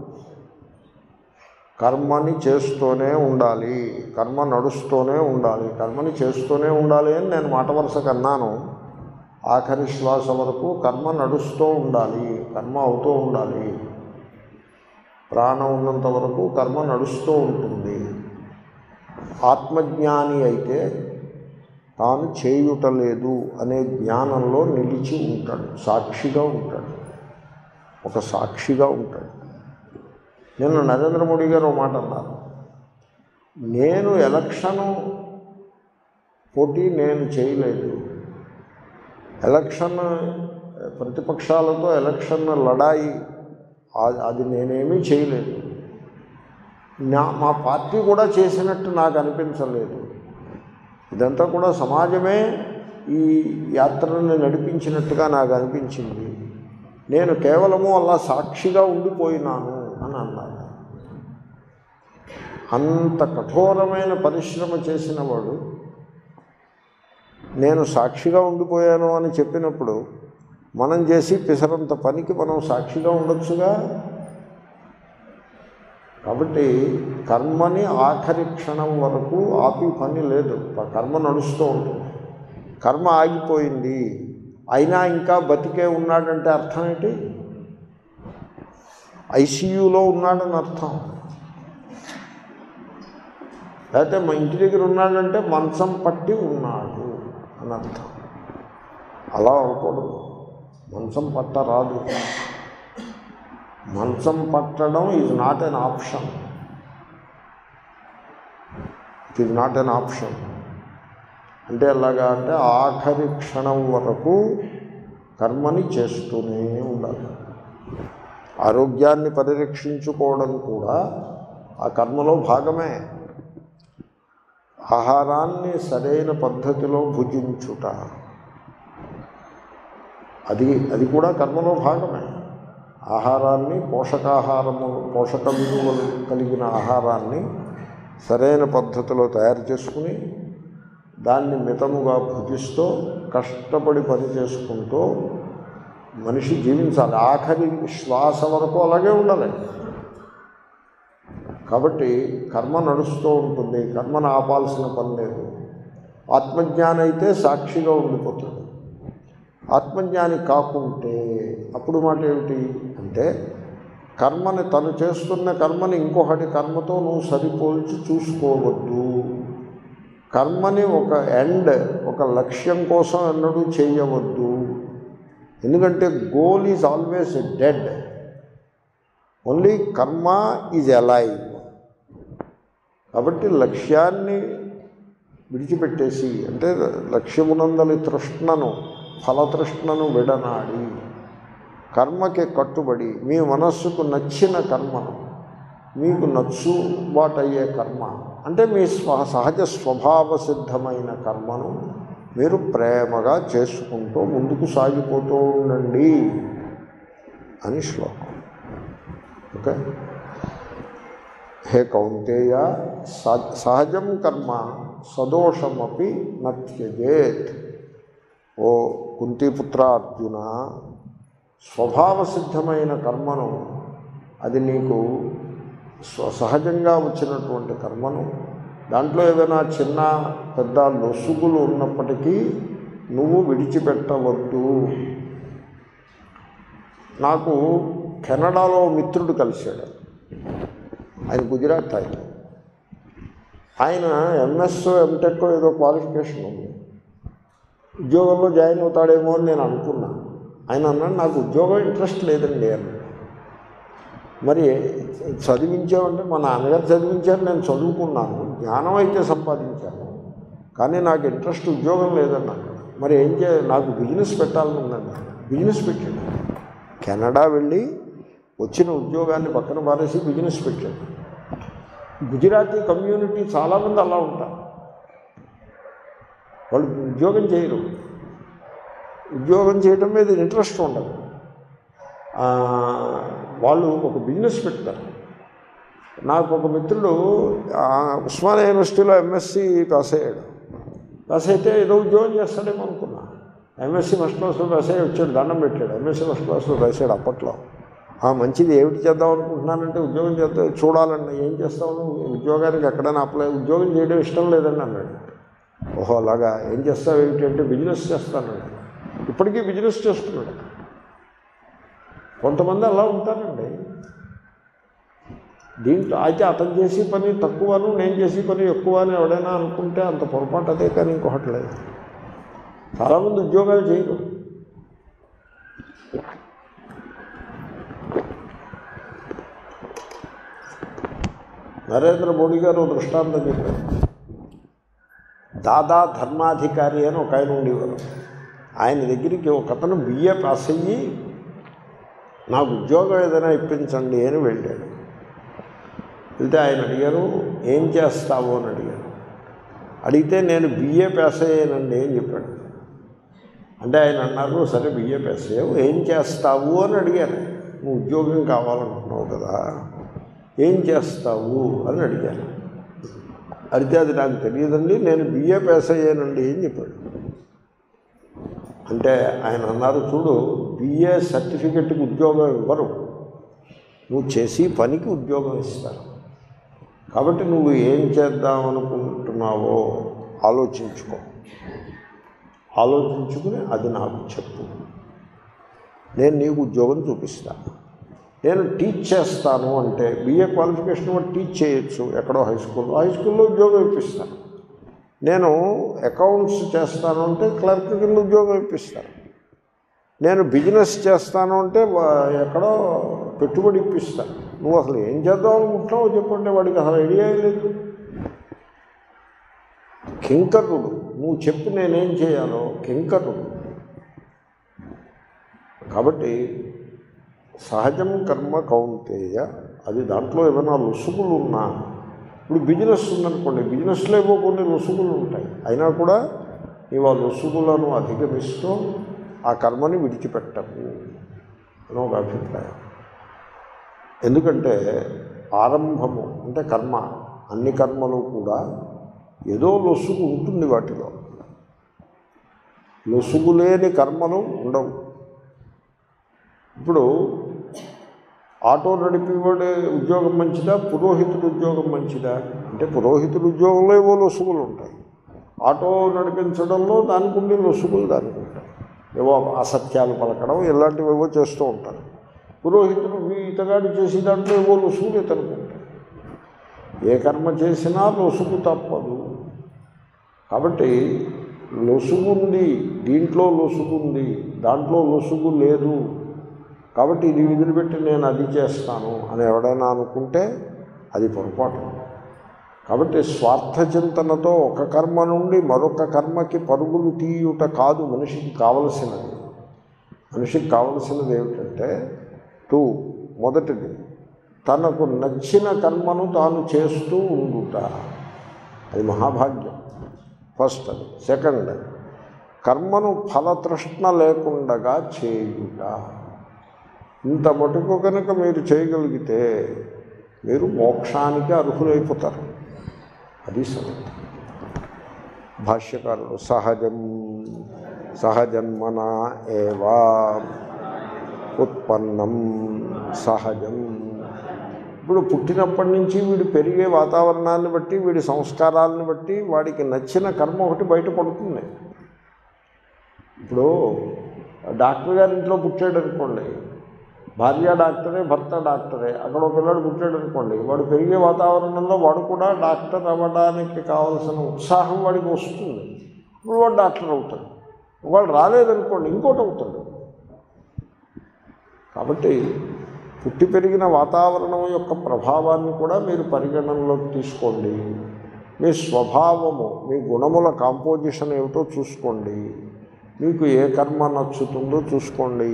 S1: కర్మని చేస్తూనే ఉండాలి కర్మ నడుస్తూనే ఉండాలి కర్మని చేస్తూనే ఉండాలి అని నేను మాట వరుసకు అన్నాను ఆఖరి శ్వాస వరకు కర్మ నడుస్తూ ఉండాలి కర్మ అవుతూ ఉండాలి ప్రాణం ఉన్నంత వరకు కర్మ నడుస్తూ ఉంటుంది ఆత్మజ్ఞాని అయితే తాను చేయుటలేదు అనే జ్ఞానంలో నిలిచి ఉంటాడు సాక్షిగా ఉంటాడు ఒక సాక్షిగా ఉంటాడు నిన్న నరేంద్ర మోడీ గారు ఒక మాట అన్నారు నేను ఎలక్షను పోటీ నేను చేయలేదు ఎలక్షన్ ప్రతిపక్షాలతో ఎలక్షన్ లడాయి ఆ- అది నేనేమీ చేయలేదు నా మా పార్టీ కూడా చేసినట్టు నాకు అనిపించలేదు ఇదంతా కూడా సమాజమే ఈ యాత్రని నడిపించినట్టుగా నాకు అనిపించింది నేను కేవలము అలా సాక్షిగా ఉండిపోయినాను అని అన్నారు అంత కఠోరమైన పరిశ్రమ చేసిన వాడు నేను సాక్షిగా ఉండిపోయాను అని చెప్పినప్పుడు మనం చేసి పిసరంత పనికి మనం సాక్షిగా ఉండొచ్చుగా కాబట్టి కర్మని ఆఖరి క్షణం వరకు ఆపి పని లేదు కర్మ నడుస్తూ ఉంటుంది కర్మ ఆగిపోయింది అయినా ఇంకా బతికే ఉన్నాడంటే అర్థం ఏంటి ఐసీయూలో ఉన్నాడని అర్థం లేకపోతే మా ఇంటి దగ్గర ఉన్నాడంటే మంచం పట్టి ఉన్నాడు అని అర్థం అలా అవ్వకూడదు మంచం పట్ట రాదు మంచం పట్టడం is not an option it is not an option అంటే ఎలాగా అంటే ఆఖరి క్షణం వరకు కర్మని చేస్తూనే ఉండాలి ఆరోగ్యాన్ని పరిరక్షించుకోవడం కూడా ఆ కర్మలో భాగమే ఆహారాన్ని సరైన పద్ధతిలో భుజించుట అది అది కూడా కర్మలో భాగమే ఆహారాన్ని పోషకాహారము పోషక విలువలు కలిగిన ఆహారాన్ని సరైన పద్ధతిలో తయారు చేసుకుని దాన్ని మితముగా భుజిస్తూ కష్టపడి పని చేసుకుంటూ మనిషి జీవించాలి ఆఖరి శ్వాస వరకు అలాగే ఉండాలి కాబట్టి కర్మ నడుస్తూ ఉంటుంది కర్మను ఆపాల్సిన పని లేదు ఆత్మజ్ఞాని అయితే సాక్షిగా ఉండిపోతుంది ఆత్మజ్ఞాని కాకుంటే అప్పుడు మాట ఏమిటి అంటే కర్మని తను చేస్తున్న కర్మని ఇంకొకటి కర్మతో నువ్వు సరిపోల్చి చూసుకోవద్దు కర్మని ఒక ఎండ్ ఒక లక్ష్యం కోసం ఎన్నడూ చేయవద్దు ఎందుకంటే goal is always dead only karma is alive కాబట్టి లక్ష్యాన్ని విడిచిపెట్టేసి అంటే లక్ష్యమునందలి తృష్ణను ఫలతృష్ణను విడనాడి కర్మకి కట్టుబడి మీ మనస్సుకు నచ్చిన కర్మను మీకు నచ్చుబాటయ్యే కర్మ అంటే మీ స్వ సహజ స్వభావ సిద్ధమైన కర్మను మీరు ప్రేమగా చేసుకుంటూ ముందుకు సాగిపోతూ ఉండండి అని శ్లోకం ఓకే హే కౌంతేయ స- సహజం కర్మ సదోషమపి నత్యజేత్ ఓ కుంతిపుత్ర అర్జున స్వభావ సిద్ధమైన కర్మను అది నీకు స్వ సహజంగా వచ్చినటువంటి కర్మను దాంట్లో ఏదైనా చిన్న పెద్ద లొసుగులు ఉన్నప్పటికీ నువ్వు విడిచిపెట్టవద్దు నాకు కెనడాలో మిత్రుడు కలిశాడు ఆయన గుజరాత్ ఆయన ఆయన ఎంఎస్ ఎంటెక్ ఏదో క్వాలిఫికేషన్ ఉంది ఉద్యోగంలో జాయిన్ అవుతాడేమో అని నేను అనుకున్నా ఆయన అన్నాడు నాకు ఉద్యోగం ఇంట్రెస్ట్ లేదండి అన్నాడు మరి చదివించామంటే మా నాన్నగారు చదివించారు నేను చదువుకున్నాను జ్ఞానం అయితే సంపాదించాను కానీ నాకు ఇంట్రెస్ట్ ఉద్యోగం లేదన్నాను మరి ఏం చే నాకు బిజినెస్ పెట్టాలని ఉందండి బిజినెస్ పెట్టాడు కెనడా వెళ్ళి వచ్చిన ఉద్యోగాన్ని పక్కన పారేసి బిజినెస్ పెట్టాడు గుజరాతీ కమ్యూనిటీ చాలామంది అలా ఉంటారు వాళ్ళు ఉద్యోగం చేయరు ఉద్యోగం చేయడం మీద ఇంట్రెస్ట్ ఉండదు ఆ, వాళ్ళు ఒక బిజినెస్ పెడతారు నాకు ఒక మిత్రుడు ఆ, ఉస్మానియా యూనివర్సిటీలో ఎంఎస్సి పాస్ అయ్యాడు పాస్ అయితే ఏదో ఉద్యోగం చేస్తాడేమో అనుకున్నా ఎంఎస్సి ఫస్ట్ క్లాస్లో పాస్ అయ్యి వచ్చాడు దండం పెట్టాడు ఎంఎస్సి ఫస్ట్ క్లాస్లో రాశాడు అప్పట్లో ఆ, మంచిది ఏమిటి చేద్దాం అనుకుంటున్నానంటే ఉద్యోగం చేద్దాం చూడాలండి ఏం చేస్తావు నువ్వు? ఉద్యోగానికి ఎక్కడైనా అప్లై ఉద్యోగం చేయడం ఇష్టం లేదండి అన్నాడు ఓహో అలాగా ఏం చేస్తావు ఏమిటి అంటే బిజినెస్ చేస్తానండి ఇప్పటికీ బిజినెస్ చేస్తున్నాడు కొంతమంది అలా ఉంటారండి దీంట్లో అయితే అతను చేసే పని తక్కువను నేను చేసే పని ఎక్కువ అని ఎవడైనా అనుకుంటే అంత పొరపాటు అదే కానీ ఇంకొకటి లేదు చాలామంది ఉద్యోగాలు చేయరు నరేంద్ర మోడీ గారు ఓ దృష్టాంతం చెప్పారు దాదా ధర్మాధికారి అని ఒక ఆయన ఉండేవారు ఆయన దగ్గరికి ఒక అతను బిఏ పాస్ అయ్యి నాకు ఉద్యోగం ఏదైనా ఇప్పించండి అని వెళ్ళాడు వెళ్తే ఆయన అడిగారు ఏం చేస్తావు అని అడిగారు అడిగితే నేను బిఏ పాస్ అయ్యానండి అని చెప్పాడు అంటే ఆయన అన్నారు సరే బిఏ పాస్ అయ్యావు ఏం చేస్తావు అని అడిగారు నువ్వు ఉద్యోగం కావాలనుకున్నావు కదా ఏం చేస్తావు అని అడిగారు అడిగితే అది నాకు తెలియదండి నేను బిఏ పాస్ అయ్యానండి అని చెప్పాడు అంటే ఆయన అన్నారు చూడు బిఏ సర్టిఫికెట్కి ఉద్యోగం ఇవ్వరు నువ్వు చేసి పనికి ఉద్యోగం ఇస్తారు కాబట్టి నువ్వు ఏం చేద్దామనుకుంటున్నావో ఆలోచించుకో ఆలోచించుకుని అది నాకు చెప్పు నేను నీకు ఉద్యోగం చూపిస్తాను నేను టీచ్ చేస్తాను అంటే బిఏ క్వాలిఫికేషన్ కూడా టీచ్ చేయొచ్చు ఎక్కడో హై స్కూల్లో హై స్కూల్లో ఉద్యోగం ఇప్పిస్తాను నేను అకౌంట్స్ చేస్తాను అంటే క్లర్క్ కింద ఉద్యోగం ఇప్పిస్తాను నేను బిజినెస్ చేస్తాను అంటే వా- ఎక్కడో పెట్టుబడి ఇప్పిస్తాను నువ్వు అసలు ఏం చేద్దాం అనుకుంటున్నావు చెప్పండి వాడికి అసలు ఐడియా ఏం లేదు కింకరుడు నువ్వు చెప్పి నేనేం చేయాలో కింకరుడు కాబట్టి సహజం కర్మ కౌంటేయ అది దాంట్లో ఏమైనా లొసుగులు ఉన్నా ఇప్పుడు బిజినెస్ ఉందనుకోండి బిజినెస్లో ఏవో కొన్ని లొసుగులు ఉంటాయి అయినా కూడా నీవు ఆ లొసుగులను అధిగమిస్తూ ఆ కర్మని విడిచిపెట్టము అని ఒక అభిప్రాయం ఎందుకంటే ఆరంభము అంటే కర్మ అన్ని కర్మలు కూడా ఏదో లొసుగు ఉంటుంది వాటిలో లొసుగు లేని కర్మలు ఉండవు ఇప్పుడు ఆటో నడిపేవాడు ఉద్యోగం మంచిదా పురోహితుడు ఉద్యోగం మంచిదా అంటే పురోహితుడు ఉద్యోగంలో ఏవో లొసుగులు ఉంటాయి ఆటో నడిపించడంలో దానికి ఉండే లొసుగులు దానికి ఉంటాయి ఏవో అసత్యాలు పలకడం ఇలాంటివి ఏవో చేస్తూ ఉంటారు పురోహితుడు ఇతగాడు చేసే దాంట్లో ఏవో లొసుగులు ఇతనికి ఉంటాయి ఏ కర్మ చేసినా లొసుగు తప్పదు కాబట్టి లొసుగుంది దీంట్లో లొసుగుంది దాంట్లో లొసుగు లేదు కాబట్టి ఇది వదిలిపెట్టి నేను అది చేస్తాను అని ఎవడైనా అనుకుంటే అది పొరపాటు కాబట్టి స్వార్థ చింతనతో ఒక కర్మ నుండి మరొక కర్మకి పరుగులు తీయుట కాదు మనిషికి కావలసినది మనిషికి కావలసినది ఏమిటంటే టూ మొదటిది తనకు నచ్చిన కర్మను తాను చేస్తూ ఉండుట అది మహాభాగ్యం ఫస్ట్ అది సెకండ్ కర్మను ఫలతృష్ణ లేకుండగా చేయుట ఇంత మటుకు కనుక మీరు చేయగలిగితే మీరు మోక్షానికి అర్హులైపోతారు అది సంగతి భాష్యకారుడు సహజం సహజన్మన ఏవా ఉత్పన్నం సహజం ఇప్పుడు పుట్టినప్పటి నుంచి వీడు పెరిగే వాతావరణాన్ని బట్టి వీడి సంస్కారాలను బట్టి వాడికి నచ్చిన కర్మ ఒకటి బయటపడుతుంది ఇప్పుడు డాక్టర్ గారి ఇంట్లో పుట్టాడు అనుకోండి భార్య డాక్టరే భర్త డాక్టరే అక్కడ ఒక పిల్లాడు పుట్టాడు అనుకోండి వాడు పెరిగే వాతావరణంలో వాడు కూడా డాక్టర్ అవ్వడానికి కావలసిన ఉత్సాహం వాడికి వస్తుంది ఇప్పుడు వాడు డాక్టర్ అవుతాడు వాడు రాలేదనుకోండి ఇంకోటి అవుతాడు కాబట్టి పుట్టి పెరిగిన వాతావరణం యొక్క ప్రభావాన్ని కూడా మీరు పరిగణనలోకి తీసుకోండి మీ స్వభావము మీ గుణముల కాంపోజిషన్ ఏమిటో చూసుకోండి మీకు ఏ కర్మ నచ్చుతుందో చూసుకోండి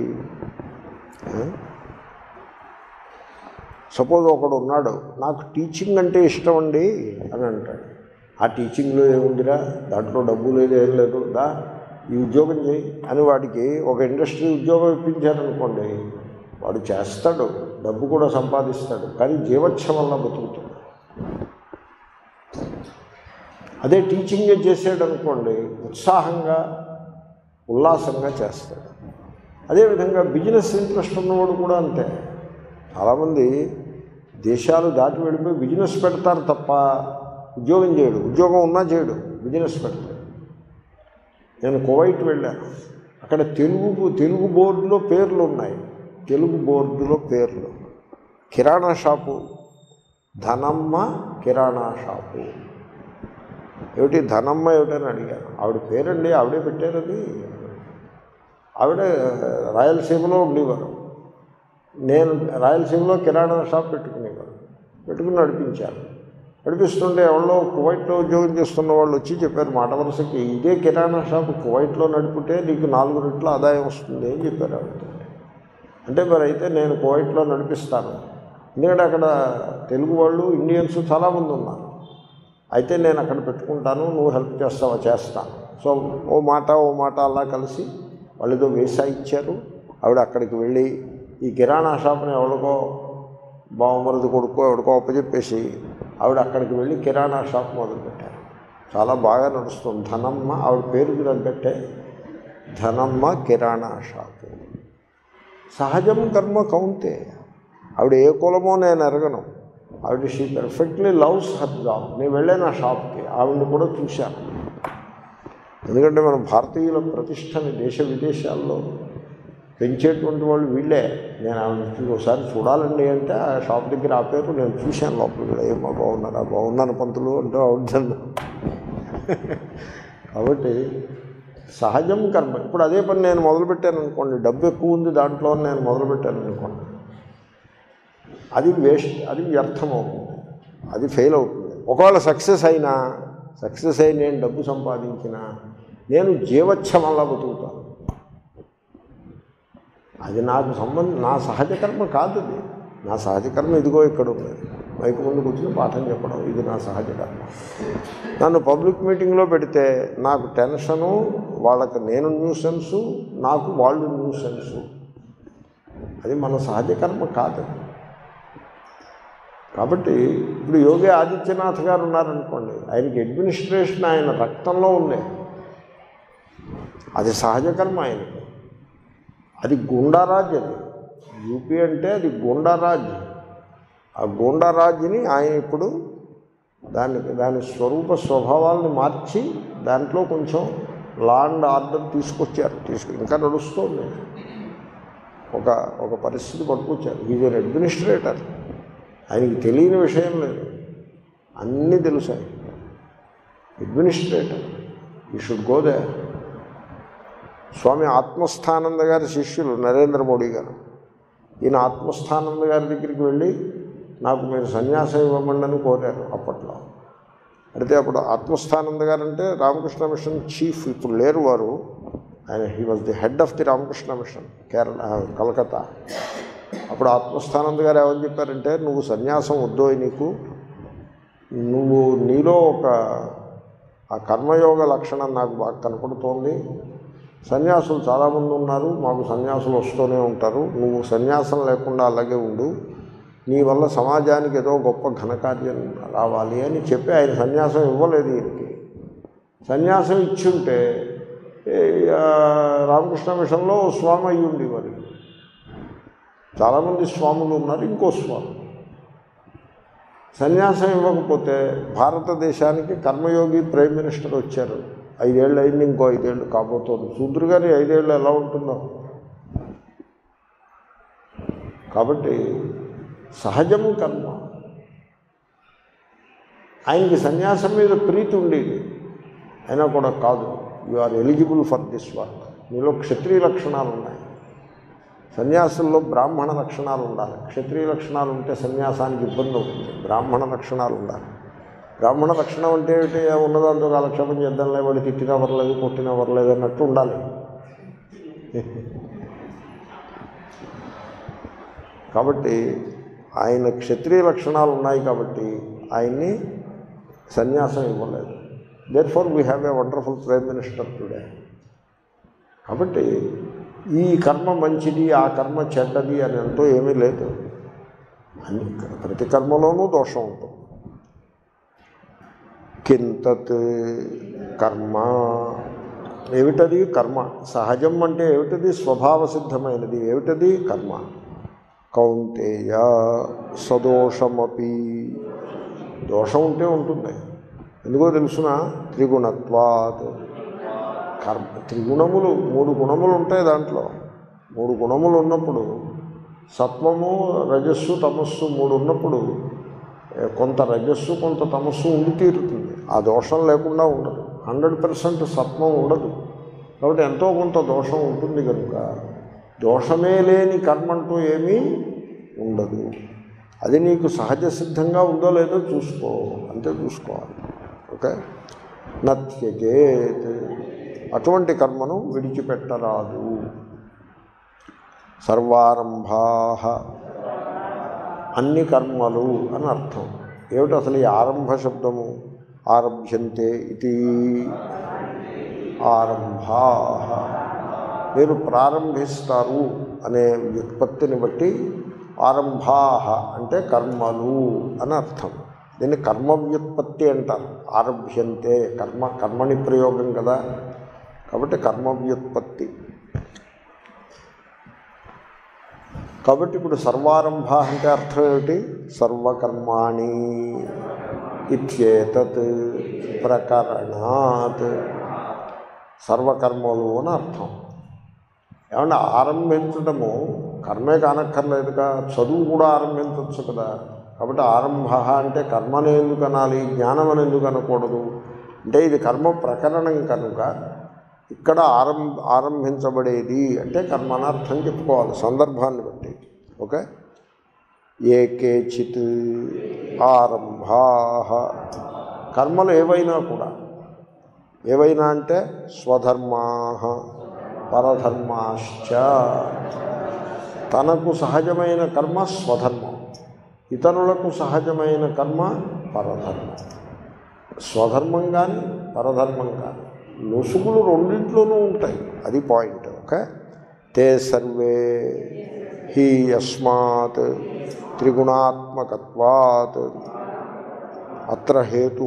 S1: సపోజ్ ఒకడు ఉన్నాడు నాకు టీచింగ్ అంటే ఇష్టం అండి అని అంటాడు ఆ టీచింగ్లో ఏముందిరా దాంట్లో డబ్బు లేదు ఏం లేదు దా ఈ ఉద్యోగం చేయి అని వాడికి ఒక ఇండస్ట్రీ ఉద్యోగం ఇప్పించారనుకోండి వాడు చేస్తాడు డబ్బు కూడా సంపాదిస్తాడు కానీ జీవచ్ఛ వల్ల బతుకుతాడు అదే టీచింగే చేసాడు అనుకోండి ఉత్సాహంగా ఉల్లాసంగా చేస్తాడు అదేవిధంగా బిజినెస్ ఇంట్రెస్ట్ ఉన్నవాడు కూడా అంతే చాలామంది దేశాలు దాటి వెళ్ళిపోయి బిజినెస్ పెడతారు తప్ప ఉద్యోగం చేయడు ఉద్యోగం ఉన్నా చేయడు బిజినెస్ పెడతాడు నేను కువైట్ వెళ్ళాను అక్కడ తెలుగు తెలుగు బోర్డులో పేర్లు ఉన్నాయి తెలుగు బోర్డులో పేర్లు కిరాణా షాపు ధనమ్మ కిరాణా షాపు ఏమిటి ధనమ్మ ఏమిటని అడిగాను ఆవిడ పేరండి ఆవిడే పెట్టారు అది ఆవిడ రాయలసీమలో ఉండేవారు నేను రాయలసీమలో కిరాణా షాప్ పెట్టుకునేవారు పెట్టుకుని నడిపించాను నడిపిస్తుంటే ఎవరో కువైట్లో ఉద్యోగం చేస్తున్న వాళ్ళు వచ్చి చెప్పారు మాట వరుసకి ఇదే కిరాణా షాప్ కువైట్లో నడిపితే నీకు నాలుగు రెట్ల ఆదాయం వస్తుంది అని చెప్పారు ఆవిడ అంటే మరి అయితే నేను కువైట్లో నడిపిస్తాను ఎందుకంటే అక్కడ తెలుగు వాళ్ళు ఇండియన్స్ చాలామంది ఉన్నారు అయితే నేను అక్కడ పెట్టుకుంటాను నువ్వు హెల్ప్ చేస్తావా చేస్తాను సో ఓ మాట ఓ మాట అలా కలిసి వాళ్ళు ఏదో వేసా ఇచ్చారు ఆవిడ అక్కడికి వెళ్ళి ఈ కిరాణా షాప్ని ఎవరికో బావమరుది కొడుకో ఎవరికో అప్పచెప్పేసి ఆవిడ అక్కడికి వెళ్ళి కిరాణా షాప్ మొదలుపెట్టారు చాలా బాగా నడుస్తుంది ధనమ్మ ఆవిడ పేరుకి తగ్గట్టే ధనమ్మ కిరాణా షాపు సహజం కర్మ కౌంతే ఆవిడ ఏ కులమో నేను ఎరగను ఆవిడ she perfectly loves her job నేను వెళ్ళాను ఆ షాప్కి ఆవిడని కూడా చూశాను ఎందుకంటే మన భారతీయుల ప్రతిష్టని దేశ విదేశాల్లో పెంచేటువంటి వాళ్ళు వీళ్ళే నేను ఆవిడ ఒకసారి చూడాలండి అంటే ఆ షాప్ దగ్గర ఆపారు నేను చూశాను లోపలికి వెళ్ళి ఏమో బాగున్నారా బాగున్నాను పంతులు అంటూ అవుతుంది కాబట్టి సహజం కర్మ ఇప్పుడు అదే పని నేను మొదలుపెట్టాను అనుకోండి డబ్బు ఎక్కువ ఉంది దాంట్లో నేను మొదలుపెట్టాను అనుకోండి అది వేస్ట్ అది వ్యర్థం అవుతుంది అది ఫెయిల్ అవుతుంది ఒకవేళ సక్సెస్ అయినా సక్సెస్ అయి నేను డబ్బు సంపాదించినా నేను జీవచ్ఛం వల్ల బతుకుతాను అది నాకు సంబంధం నా సహజ కర్మ కాదు అది నా సహజ కర్మ ఇదిగో ఇక్కడ ఉంది మైకు ముందు కూర్చుని పాఠం చెప్పడం ఇది నా సహజ కర్మ నన్ను పబ్లిక్ మీటింగ్లో పెడితే నాకు టెన్షను వాళ్ళకి నేను న్యూసెన్సు నాకు వాళ్ళు న్యూసెన్సు అది మన సహజ కర్మ కాదు కాబట్టి ఇప్పుడు యోగి ఆదిత్యనాథ్ గారు ఉన్నారనుకోండి ఆయనకి అడ్మినిస్ట్రేషన్ ఆయన రక్తంలో ఉంది అది సహజ కర్మ ఆయనకి అది గుండారాజ్ అది యూపీ అంటే అది గుండారాజ్ ఆ గుండారాజ్ని ఆయన ఇప్పుడు దానికి దాని స్వరూప స్వభావాలను మార్చి దాంట్లో కొంచెం లా అండ్ ఆర్డర్ తీసుకొచ్చారు తీసుకు ఇంకా నడుస్తుంది ఒక ఒక పరిస్థితి పట్టుకొచ్చారు ఈజ్ అన్ అడ్మినిస్ట్రేటర్ ఆయనకి తెలియని విషయం లేదు అన్నీ తెలుసు ఆయన అడ్మినిస్ట్రేటర్ ఈ should go there Swami Atmasthananda గారి శిష్యులు నరేంద్ర మోడీ గారు ఈయన ఆత్మస్థానంద గారి దగ్గరికి వెళ్ళి నాకు మీరు సన్యాసం ఇవ్వమండి అని కోరారు అప్పట్లో అయితే అప్పుడు ఆత్మస్థానంద గారు అంటే రామకృష్ణ మిషన్ చీఫ్ ఇప్పుడు లేరు వారు ఆయన he was the head of the Ramakrishna mission Kerala Calcutta అప్పుడు ఆత్మస్థానంద గారు ఏమని చెప్పారంటే నువ్వు సన్యాసం వద్దోయ్ నీకు నువ్వు నీలో ఒక ఆ కర్మయోగ లక్షణం నాకు బాగా కనపడుతోంది సన్యాసులు చాలామంది ఉన్నారు మాకు సన్యాసులు వస్తూనే ఉంటారు నువ్వు సన్యాసం లేకుండా అలాగే ఉండు నీ వల్ల సమాజానికి ఏదో గొప్ప ఘనకార్యం రావాలి అని చెప్పి ఆయన సన్యాసం ఇవ్వలేదు ఈయనకి సన్యాసం ఇచ్చుంటే ఏ, ఆ, రామకృష్ణ మిషన్లో ఓ స్వామి అయ్యి ఉండేవారు చాలామంది స్వాములు ఉన్నారు ఇంకో స్వామి సన్యాసం ఇవ్వకపోతే భారతదేశానికి కర్మయోగి ప్రైమ్ మినిస్టర్ వచ్చారు ఐదేళ్ళు అయింది ఇంకో ఐదేళ్ళు కాబోతోంది శూద్రు గారి ఐదేళ్ళు ఎలా ఉంటుందో కాబట్టి సహజము కర్మ ఆయనకి సన్యాసం మీద ప్రీతి ఉండేది అయినా కూడా కాదు you are eligible for this work మీలో క్షత్రియ లక్షణాలు ఉన్నాయి సన్యాసుల్లో బ్రాహ్మణ లక్షణాలు ఉండాలి క్షత్రియ లక్షణాలు ఉంటే సన్యాసానికి ఇబ్బంది అవుతుంది బ్రాహ్మణ లక్షణాలు ఉండాలి బ్రాహ్మణ లక్షణం అంటే ఏమిటి ఉన్నదాంతో కాలక్షేపం చేద్దాంలే వాడు తిట్టినా పర్లేదు కొట్టినా పర్లేదు అన్నట్టు ఉండాలి కాబట్టి ఆయన క్షత్రియ లక్షణాలు ఉన్నాయి కాబట్టి ఆయన్ని సన్యాసం ఇవ్వలేదు therefore we have a wonderful prime minister today కాబట్టి ఈ కర్మ మంచిది ఆ కర్మ చెడ్డది అని అంటూ ఏమీ లేదు అన్ని ప్రతి కర్మలోనూ దోషం ఉంటుంది కింతత్ కర్మ ఏమిటది కర్మ సహజం అంటే ఏమిటది స్వభావ సిద్ధమైనది ఏమిటది కర్మ కౌంతేయ సదోషమపి దోషం ఉంటే ఉంటుంది ఎందుకో తెలుసిన త్రిగుణత్వాత్ కర్మ త్రిగుణములు మూడు గుణములు ఉంటాయి దాంట్లో మూడు గుణములు ఉన్నప్పుడు సత్వము రజస్సు తమస్సు మూడు ఉన్నప్పుడు ఏ, కొంత రజస్సు కొంత తమస్సు ఉండి తీరుతుంది ఆ దోషం లేకుండా ఉండదు హండ్రెడ్ పర్సెంట్ సత్వం ఉండదు కాబట్టి ఎంతో కొంత దోషం ఉంటుంది కనుక దోషమే లేని కర్మ అంటూ ఏమీ ఉండదు అది నీకు సహజ సిద్ధంగా ఉందో లేదో చూసుకో అంతే చూసుకోవాలి ఓకే నత్యజేత్ అటువంటి కర్మను విడిచిపెట్టరాదు సర్వారంభా అన్ని కర్మలు అని అర్థం ఏమిటి అసలు ఈ ఆరంభ శబ్దము ఆరభ్యంతే ఇది ఆరంభా మీరు ప్రారంభిస్తారు అనే వ్యుత్పత్తిని బట్టి ఆరంభా అంటే కర్మలు అని అర్థం దీన్ని కర్మ వ్యుత్పత్తి అంటారు ఆరభ్యంతే కర్మ కర్మని ప్రయోగం కదా కాబట్టి కర్మ వ్యుత్పత్తి కాబట్టి ఇప్పుడు సర్వారంభ అంటే అర్థం ఏమిటి సర్వకర్మాణి ఇత్యేతత్ ప్రకరణాత్ సర్వకర్మలు అని అర్థం ఏమన్నా ఆరంభించడము కర్మే కానక్కర్లేదుగా చదువు కూడా ఆరంభించవచ్చు కదా కాబట్టి ఆరంభ అంటే కర్మని ఎందుకు అనాలి జ్ఞానం అని ఎందుకు అనకూడదు అంటే ఇది కర్మ ప్రకరణం కనుక ఇక్కడ ఆరంభ ఆరంభించబడేది అంటే కర్మనార్థం చెప్పుకోవాలి సందర్భాన్ని బట్టి ఓకే ఏ కేచిత్ ఆరంభా కర్మలు ఏవైనా కూడా ఏవైనా అంటే స్వధర్మా పరధర్మాశ్చ తనకు సహజమైన కర్మ స్వధర్మం ఇతరులకు సహజమైన కర్మ పరధర్మం స్వధర్మం కానీ పరధర్మం కానీ లొసుగులు రెండింట్లోనూ ఉంటాయి అది పాయింట్ ఓకే తే సర్వే హి యస్మాత్ త్రిగుణాత్మకత్వాత్ అత్ర హేతు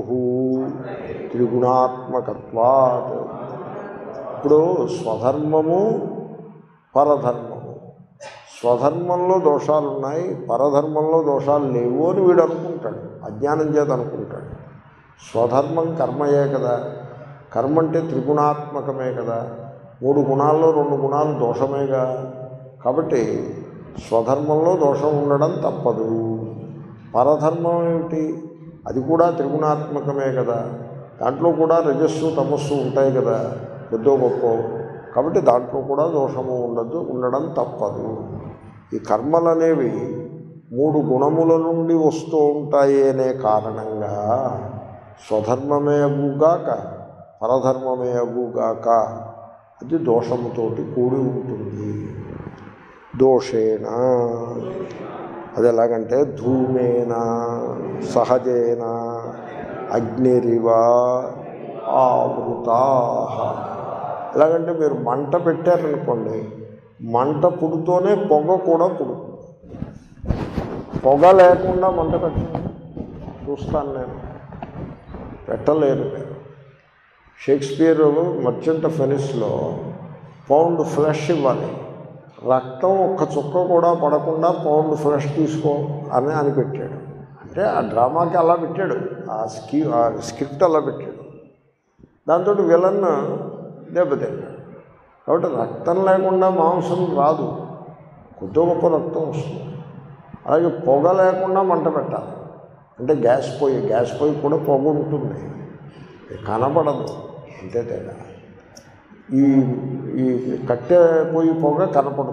S1: త్రిగుణాత్మకత్వాత్ ఇప్పుడు స్వధర్మము పరధర్మము స్వధర్మంలో దోషాలు ఉన్నాయి పరధర్మంలో దోషాలు లేవు అని వీడు అనుకుంటాడు అజ్ఞానం చేత అనుకుంటాడు స్వధర్మం కర్మయే కదా కర్మ అంటే త్రిగుణాత్మకమే కదా మూడు గుణాల్లో రెండు గుణాలు దోషమేగా కాబట్టి స్వధర్మంలో దోషం ఉండడం తప్పదు పరధర్మం ఏమిటి అది కూడా త్రిగుణాత్మకమే కదా దాంట్లో కూడా రజస్సు తమస్సు ఉంటాయి కదా కొద్దో గొప్ప కాబట్టి దాంట్లో కూడా దోషము ఉండదు ఉండడం తప్పదు ఈ కర్మలు అనేవి మూడు గుణముల నుండి వస్తూ ఉంటాయి అనే కారణంగా స్వధర్మమే అగుగాక పరధర్మమే అగుగాక అది దోషముతోటి కూడి ఉంటుంది దోషేణ అది ఎలాగంటే ధూమేన సహజేన అగ్నిరివ ఆవృతా ఎలాగంటే మీరు మంట పెట్టారనుకోండి మంట పుడుతూనే పొగ కూడా పుడుతుంది పొగ లేకుండా మంట పెట్టండి చూస్తాను నేను పెట్టలేరు మీరు షేక్స్పియర్ మర్చెంట్ ఆఫ్ వెనిస్లో పౌండ్ ఫ్లెష్ ఇవ్వాలి రక్తం ఒక్క చుక్క కూడా పడకుండా పౌండ్ ఫ్లెష్ తీసుకో అని అని పెట్టాడు అంటే ఆ డ్రామాకి అలా పెట్టాడు ఆ స్కీ ఆ స్క్రిప్ట్ అలా పెట్టాడు దాంతో విలన్ దెబ్బతిన్నాడు కాబట్టి రక్తం లేకుండా మాంసం రాదు కొద్ది గొప్ప రక్తం వస్తుంది అలాగే పొగ లేకుండా మంట పెట్టాలి అంటే గ్యాస్ పొయ్యి గ్యాస్ పొయ్యి కూడా పొగ ఉంటుంది కనపడదు అంతే తేడా ఈ ఈ కట్టె పొయ్యి పొగ కనపడుతుంది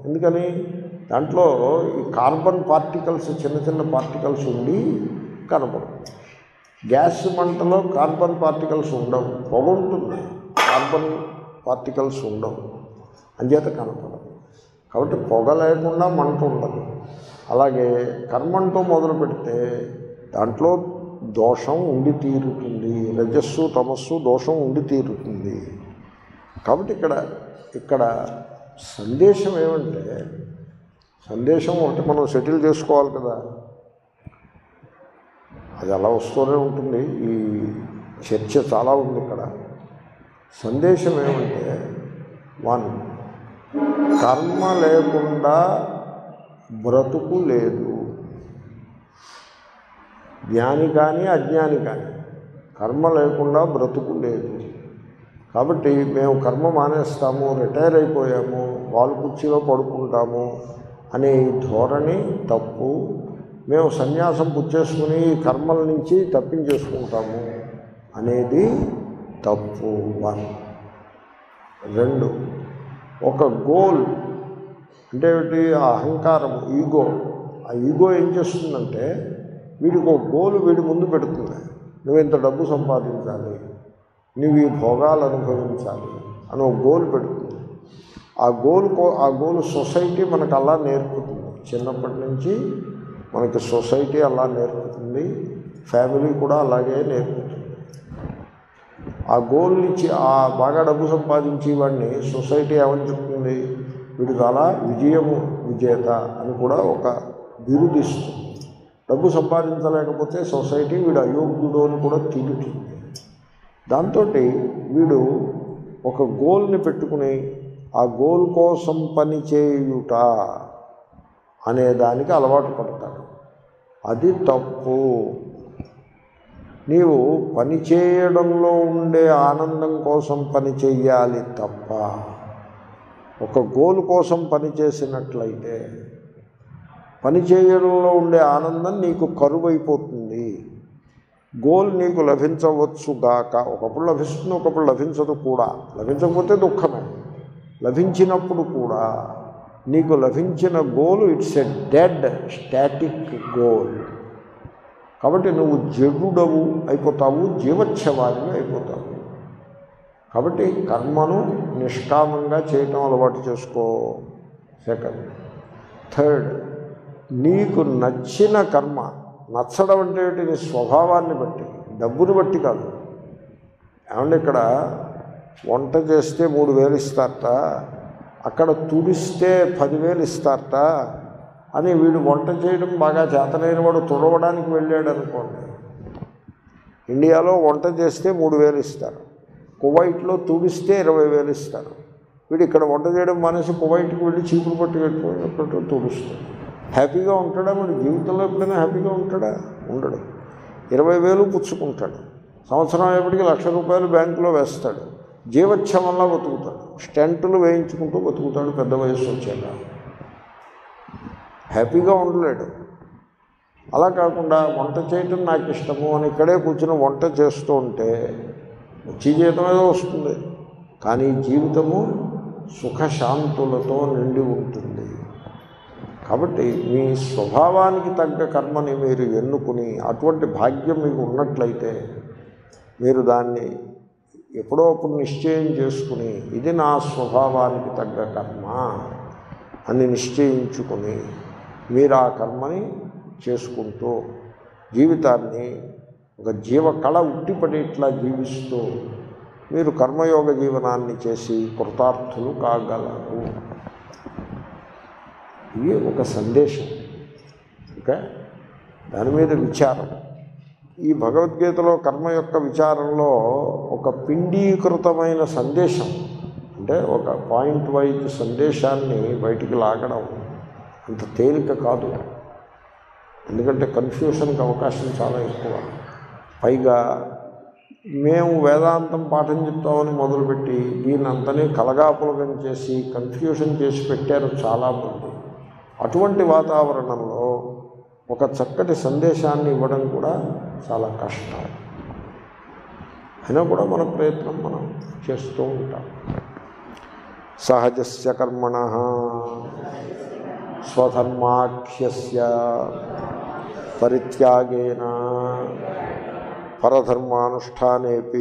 S1: ఎందుకని దాంట్లో ఈ కార్బన్ పార్టికల్స్ చిన్న చిన్న పార్టికల్స్ ఉండి కనపడవు గ్యాస్ మంటలో కార్బన్ పార్టికల్స్ ఉండవు పొగ ఉంటుంది కార్బన్ పార్టికల్స్ ఉండవు అంచేత కనపడదు కాబట్టి పొగ లేకుండా మంట ఉండదు అలాగే కర్మంతో మొదలు పెడితే దాంట్లో దోషం ఉండి తీరుతుంది రజస్సు తమస్సు దోషం ఉండి తీరుతుంది కాబట్టి ఇక్కడ ఇక్కడ సందేశం ఏమంటే సందేశం ఒకటి మనం సెటిల్ చేసుకోవాలి కదా అది అలా వస్తూనే ఉంటుంది ఈ చర్చ చాలా ఉంది ఇక్కడ సందేశం ఏమంటే వన్ కర్మ లేకుండా బ్రతుకు లేదు జ్ఞాని కానీ అజ్ఞాని కానీ కర్మ లేకుండా బ్రతుకు లేదు కాబట్టి మేము కర్మ మానేస్తాము రిటైర్ అయిపోయాము వాల్ కుర్చీలో పడుకుంటాము అనే ఈ ధోరణి తప్పు మేము సన్యాసం పుచ్చేసుకుని ఈ కర్మల నుంచి తప్పించేసుకుంటాము అనేది తప్పు వన్ రెండు ఒక గోల్ అంటే ఏమిటి ఆ అహంకారం ఈగో ఆ ఈగో ఏం చేస్తుందంటే వీడికి ఒక గోల్ వీడి ముందు పెడుతుంది నువ్వు ఇంత డబ్బు సంపాదించాలి నువ్వు ఈ భోగాలు అనుభవించాలి అని ఒక గోల్ పెడుతుంది ఆ గోల్ కో ఆ గోల్ సొసైటీ మనకు అలా నేర్పుతుంది చిన్నప్పటి నుంచి మనకి సొసైటీ అలా నేర్పుతుంది ఫ్యామిలీ కూడా అలాగే నేర్పుతుంది ఆ గోల్ నుంచి ఆ బాగా డబ్బు సంపాదించి వాడిని సొసైటీ ఏమని చెప్తుంది వీడు చాలా విజయము విజేత అని కూడా ఒక బిరుదిస్తుంది డబ్బు సంపాదించలేకపోతే సొసైటీ వీడు అయోగ్యుడు అని కూడా తిరుగుతుంది దాంతో వీడు ఒక గోల్ని పెట్టుకుని ఆ గోల్ కోసం పని చేయుట అనే దానికి అలవాటు పడతాడు అది తప్పు నీవు పని చేయడంలో ఉండే ఆనందం కోసం పని చెయ్యాలి తప్ప ఒక గోల్ కోసం పని చేసినట్లయితే పని చేయడంలో ఉండే ఆనందం నీకు కరువైపోతుంది గోల్ నీకు లభించవచ్చు గాక ఒకప్పుడు లభిస్తుంది ఒకప్పుడు లభించదు కూడా లభించకపోతే దుఃఖమే లభించినప్పుడు కూడా నీకు లభించిన goal it's a dead static goal కాబట్టి నువ్వు జడుడవు అయిపోతావు జీవచ్ఛవాదివి అయిపోతావు కాబట్టి కర్మను నిష్కామంగా చేయటం అలవాటు చేసుకో సెకండ్ థర్డ్ నీకు నచ్చిన కర్మ నచ్చడం అంటే ఏంటి నీ స్వభావాన్ని బట్టి డబ్బుని బట్టి కాదు ఏమంటే ఇక్కడ వంట చేస్తే మూడు వేలు ఇస్తారట అక్కడ తుడిస్తే పదివేలు ఇస్తారట అని వీడు వంట చేయడం బాగా చేతనైన వాడు తుడవడానికి వెళ్ళాడు అనుకోండి ఇండియాలో వంట చేస్తే మూడు వేలు ఇస్తారు కువైట్లో తుడిస్తే ఇరవై వేలు ఇస్తారు వీడు ఇక్కడ వంట చేయడం మానేసి కువైట్కి వెళ్ళి చీపురు పట్టు పెట్టుకున్నట్టు తుడుస్తాడు హ్యాపీగా ఉంటాడా మరి జీవితంలో ఎప్పుడైనా హ్యాపీగా ఉంటాడా ఉండడు ఇరవై వేలు పుచ్చుకుంటాడు సంవత్సరం అయ్యేప్పటికి లక్ష రూపాయలు బ్యాంకులో వేస్తాడు జీవచ్ఛవంలా బతుకుతాడు స్టెంటులు వేయించుకుంటూ బతుకుతాడు పెద్ద వయసు వచ్చాక హ్యాపీగా ఉండలేడు అలా కాకుండా వంట చేయటం నాకు ఇష్టము అని ఇక్కడే కూర్చుని వంట చేస్తూ ఉంటే వచ్చి జీతం ఏదో వస్తుంది కానీ జీవితము సుఖశాంతులతో నిండి ఉంటుంది కాబట్టి మీ స్వభావానికి తగ్గ కర్మని మీరు ఎన్నుకుని అటువంటి భాగ్యం మీకు ఉన్నట్లయితే మీరు దాన్ని ఎప్పుడో అప్పుడు నిశ్చయం చేసుకుని ఇది నా స్వభావానికి తగ్గ కర్మ అని నిశ్చయించుకుని మీరు ఆ కర్మని చేసుకుంటూ జీవితాన్ని ఒక జీవకళ ఉట్టిపడేట్లా జీవిస్తూ మీరు కర్మయోగ జీవనాన్ని చేసి కృతార్థులు కాగలరు ఇది ఒక సందేశం ఓకే దాని మీద విచారం ఈ భగవద్గీతలో కర్మ యొక్క విచారంలో ఒక పిండీకృతమైన సందేశం అంటే ఒక పాయింట్ వైజ్ సందేశాన్ని బయటికి లాగడం అంత తేలిక కాదు ఎందుకంటే కన్ఫ్యూషన్కి అవకాశం చాలా ఎక్కువ పైగా మేము వేదాంతం పాఠం చెప్తామని మొదలుపెట్టి దీన్ని అంతనే కలగాపులగం చేసి కన్ఫ్యూషన్ చేసి పెట్టారు చాలామంది అటువంటి వాతావరణంలో ఒక చక్కటి సందేశాన్ని ఇవ్వడం కూడా చాలా కష్టం అయినా కూడా మన ప్రయత్నం మనం చేస్తూ ఉంటాం సహజస్య కర్మణ స్వధర్మాఖ్యస్య పరిత్యాగేన పరధర్మానుష్ఠానేపి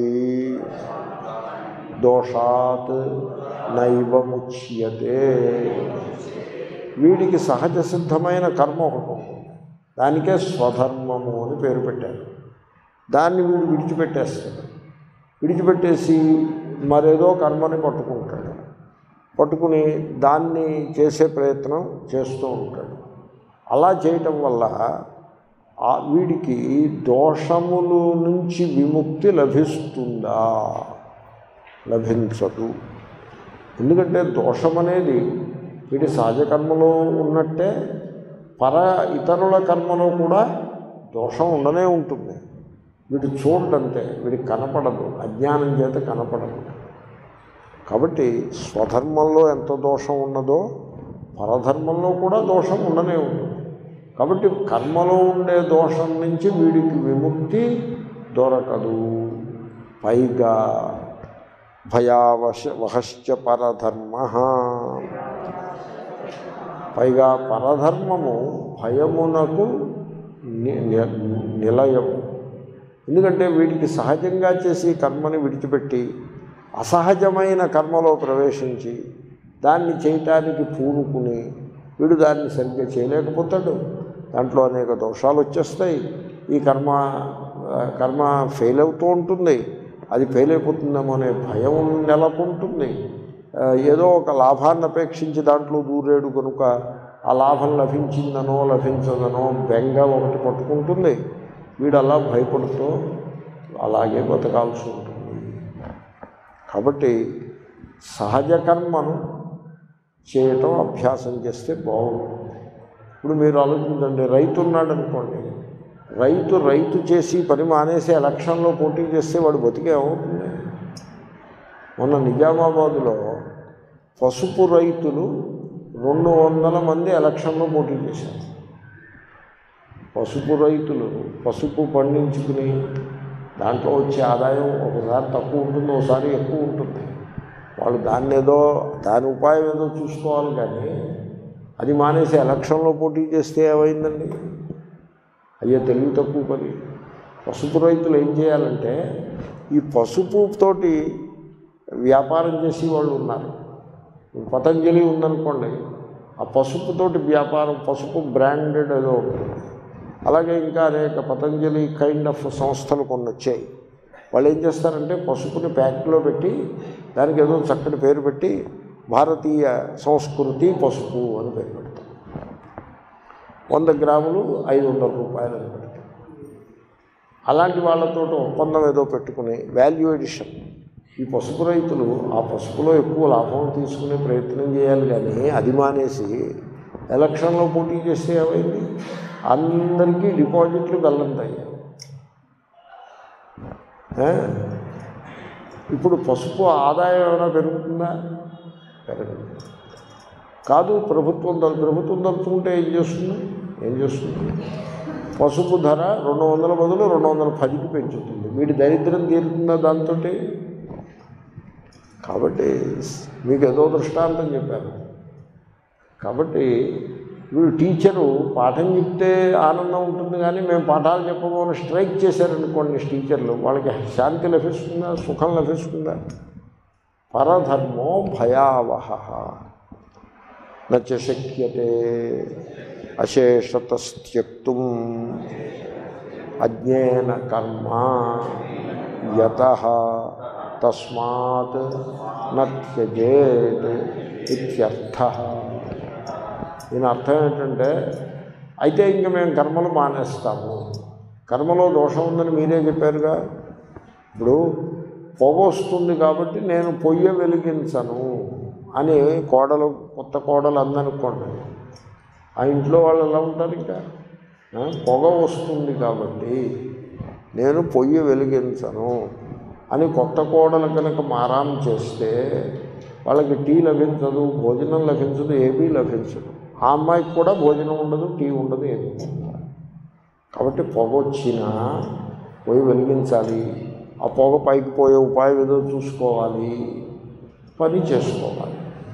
S1: దోషాత్ నైవముచ్యతే వీడికి సహజ సిద్ధమైన కర్మ ఒకటి ఉంటుంది దానికే స్వధర్మము అని పేరు పెట్టారు దాన్ని వీడు విడిచిపెట్టేస్తాడు విడిచిపెట్టేసి మరేదో కర్మని పట్టుకుంటాడు పట్టుకుని దాన్ని చేసే ప్రయత్నం చేస్తూ ఉంటాడు అలా చేయటం వల్ల ఆ వీడికి దోషములు నుంచి విముక్తి లభిస్తుందా లభించదు ఎందుకంటే దోషం అనేది వీడి సహజ కర్మలో ఉన్నట్టే పర ఇతరుల కర్మలో కూడా దోషం ఉండనే ఉంటుంది వీడు చూడంతే వీడికి కనపడదు అజ్ఞానం చేత కనపడదు కాబట్టి స్వధర్మంలో ఎంత దోషం ఉన్నదో పరధర్మంలో కూడా దోషం ఉండనే ఉంటుంది కాబట్టి కర్మలో ఉండే దోషం నుంచి వీడికి విముక్తి దొరకదు పైగా భయావశ వహశ్చ పరధర్మ పైగా పరధర్మము భయమునకు ని- ని- నిలయము ఎందుకంటే వీడికి సహజంగా చేసి కర్మని విడిచిపెట్టి అసహజమైన కర్మలో ప్రవేశించి దాన్ని చేయటానికి పూనుకుని వీడు దాన్ని సరిగ్గా చేయలేకపోతాడు దాంట్లో అనేక దోషాలు వచ్చేస్తాయి ఈ కర్మ ఆ, కర్మ ఫెయిల్ అవుతూ ఉంటుంది అది ఫెయిల్ అయిపోతుందేమో అనే భయం నెలకొంటుంది ఆ, ఏదో ఒక లాభాన్ని అపేక్షించి దాంట్లో దూరేడు కనుక ఆ లాభం లభించిందనో లభించదనో బెంగ ఒకటి పట్టుకుంటుంది వీడు అలా భయపడుతూ అలాగే బతకాల్సి ఉంటుంది కాబట్టి సహజ కర్మను చేయటం అభ్యాసం చేస్తే బాగుంటుంది ఇప్పుడు మీరు ఆలోచించండి రైతు ఉన్నాడు అనుకోండి రైతు రైతు చేసి పని మానేసి ఎలక్షన్లో పోటీ చేస్తే వాడు బతికే అవుతుంది మొన్న నిజామాబాదులో పసుపు రైతులు రెండు వందల మంది ఎలక్షన్లో పోటీ చేశారు పసుపు రైతులు పసుపు పండించుకుని దాంట్లో వచ్చే ఆదాయం ఒకసారి తక్కువ ఉంటుంది ఒకసారి ఎక్కువ ఉంటుంది వాళ్ళు దాన్ని ఏదో దాని ఉపాయం ఏదో చూసుకోవాలి కానీ అది మానేసి ఎలక్షన్లో పోటీ చేస్తే ఏమైందండి అయ్యో తెలివి తక్కువ పని పసుపు రైతులు ఏం చేయాలంటే ఈ పసుపుతోటి వ్యాపారం చేసి వాళ్ళు ఉన్నారు పతంజలి ఉందనుకోండి ఆ పసుపుతోటి వ్యాపారం పసుపు బ్రాండెడ్ ఏదో ఉంటుంది అలాగే ఇంకా అనేక పతంజలి కైండ్ ఆఫ్ సంస్థలు కొన్ని వచ్చాయి వాళ్ళు ఏం చేస్తారంటే పసుపుని ప్యాక్లో పెట్టి దానికి ఏదో చక్కటి పేరు పెట్టి భారతీయ సంస్కృతి పసుపు అని పేరు పెడతారు వంద గ్రాములు ఐదు వందల రూపాయలు అని పెడతారు అలాంటి వాళ్ళతో ఒప్పందం ఏదో పెట్టుకుని వాల్యూ ఎడిషన్ ఈ పసుపు రైతులు ఆ పసుపులో ఎక్కువ లాభం తీసుకునే ప్రయత్నం చేయాలి కానీ అది మానేసి ఎలక్షన్లో పోటీ చేస్తే ఏమైంది అందరికీ డిపాజిట్లు గల్లంతాయి ఏ? ఇప్పుడు పసుపు ఆదాయం ఏమైనా పెరుగుతుందా పెరగదు కాదు ప్రభుత్వం తల ప్రభుత్వం తలుచుకుంటే ఏం చేస్తుంది ఏం చేస్తుంది పసుపు ధర రెండు వందల బదులు రెండు వందల పదికి పెంచుతుంది వీడి దరిద్రం తీరుతుందా దాంతో కాబట్టి మీకు ఏదో దృష్టాంతం చెప్పాను కాబట్టి వీడు టీచరు పాఠం చెప్తే ఆనందం ఉంటుంది కానీ మేము పాఠాలు చెప్పబోని స్ట్రైక్ చేశారనుకోండి టీచర్లు వాళ్ళకి శాంతి లభిస్తుందా సుఖం లభిస్తుందా పరధర్మో భయావహ నచ శక్యతే అశేషతస్త్యక్తుం అజ్ఞేన కర్మ యత తస్మాత్ నత్యజేత్ ఇత్యర్థ దీని అర్థం ఏంటంటే అయితే ఇంక మేము కర్మలు మానేస్తాము కర్మలో దోషం ఉందని మీరే చెప్పారుగా ఇప్పుడు పొగ వస్తుంది కాబట్టి నేను పొయ్య వెలిగించను అని కోడలు కొత్త కోడలు అందనుకోండి ఆ ఇంట్లో వాళ్ళు ఎలా ఉంటారు ఇంకా ఆ, పొగ వస్తుంది కాబట్టి నేను పొయ్యి వెలిగించను అని కొత్త కోడలు కనుక మారాం చేస్తే వాళ్ళకి టీ లభించదు భోజనం లభించదు ఏమీ లభించదు ఆ అమ్మాయికి కూడా భోజనం ఉండదు టీ ఉండదు ఏమీ ఉండదు కాబట్టి పొగ వచ్చినా పొయ్యి వెలిగించాలి ఆ పొగ పైకి పోయే ఉపాయం ఏదో చూసుకోవాలి పని చేసుకోవాలి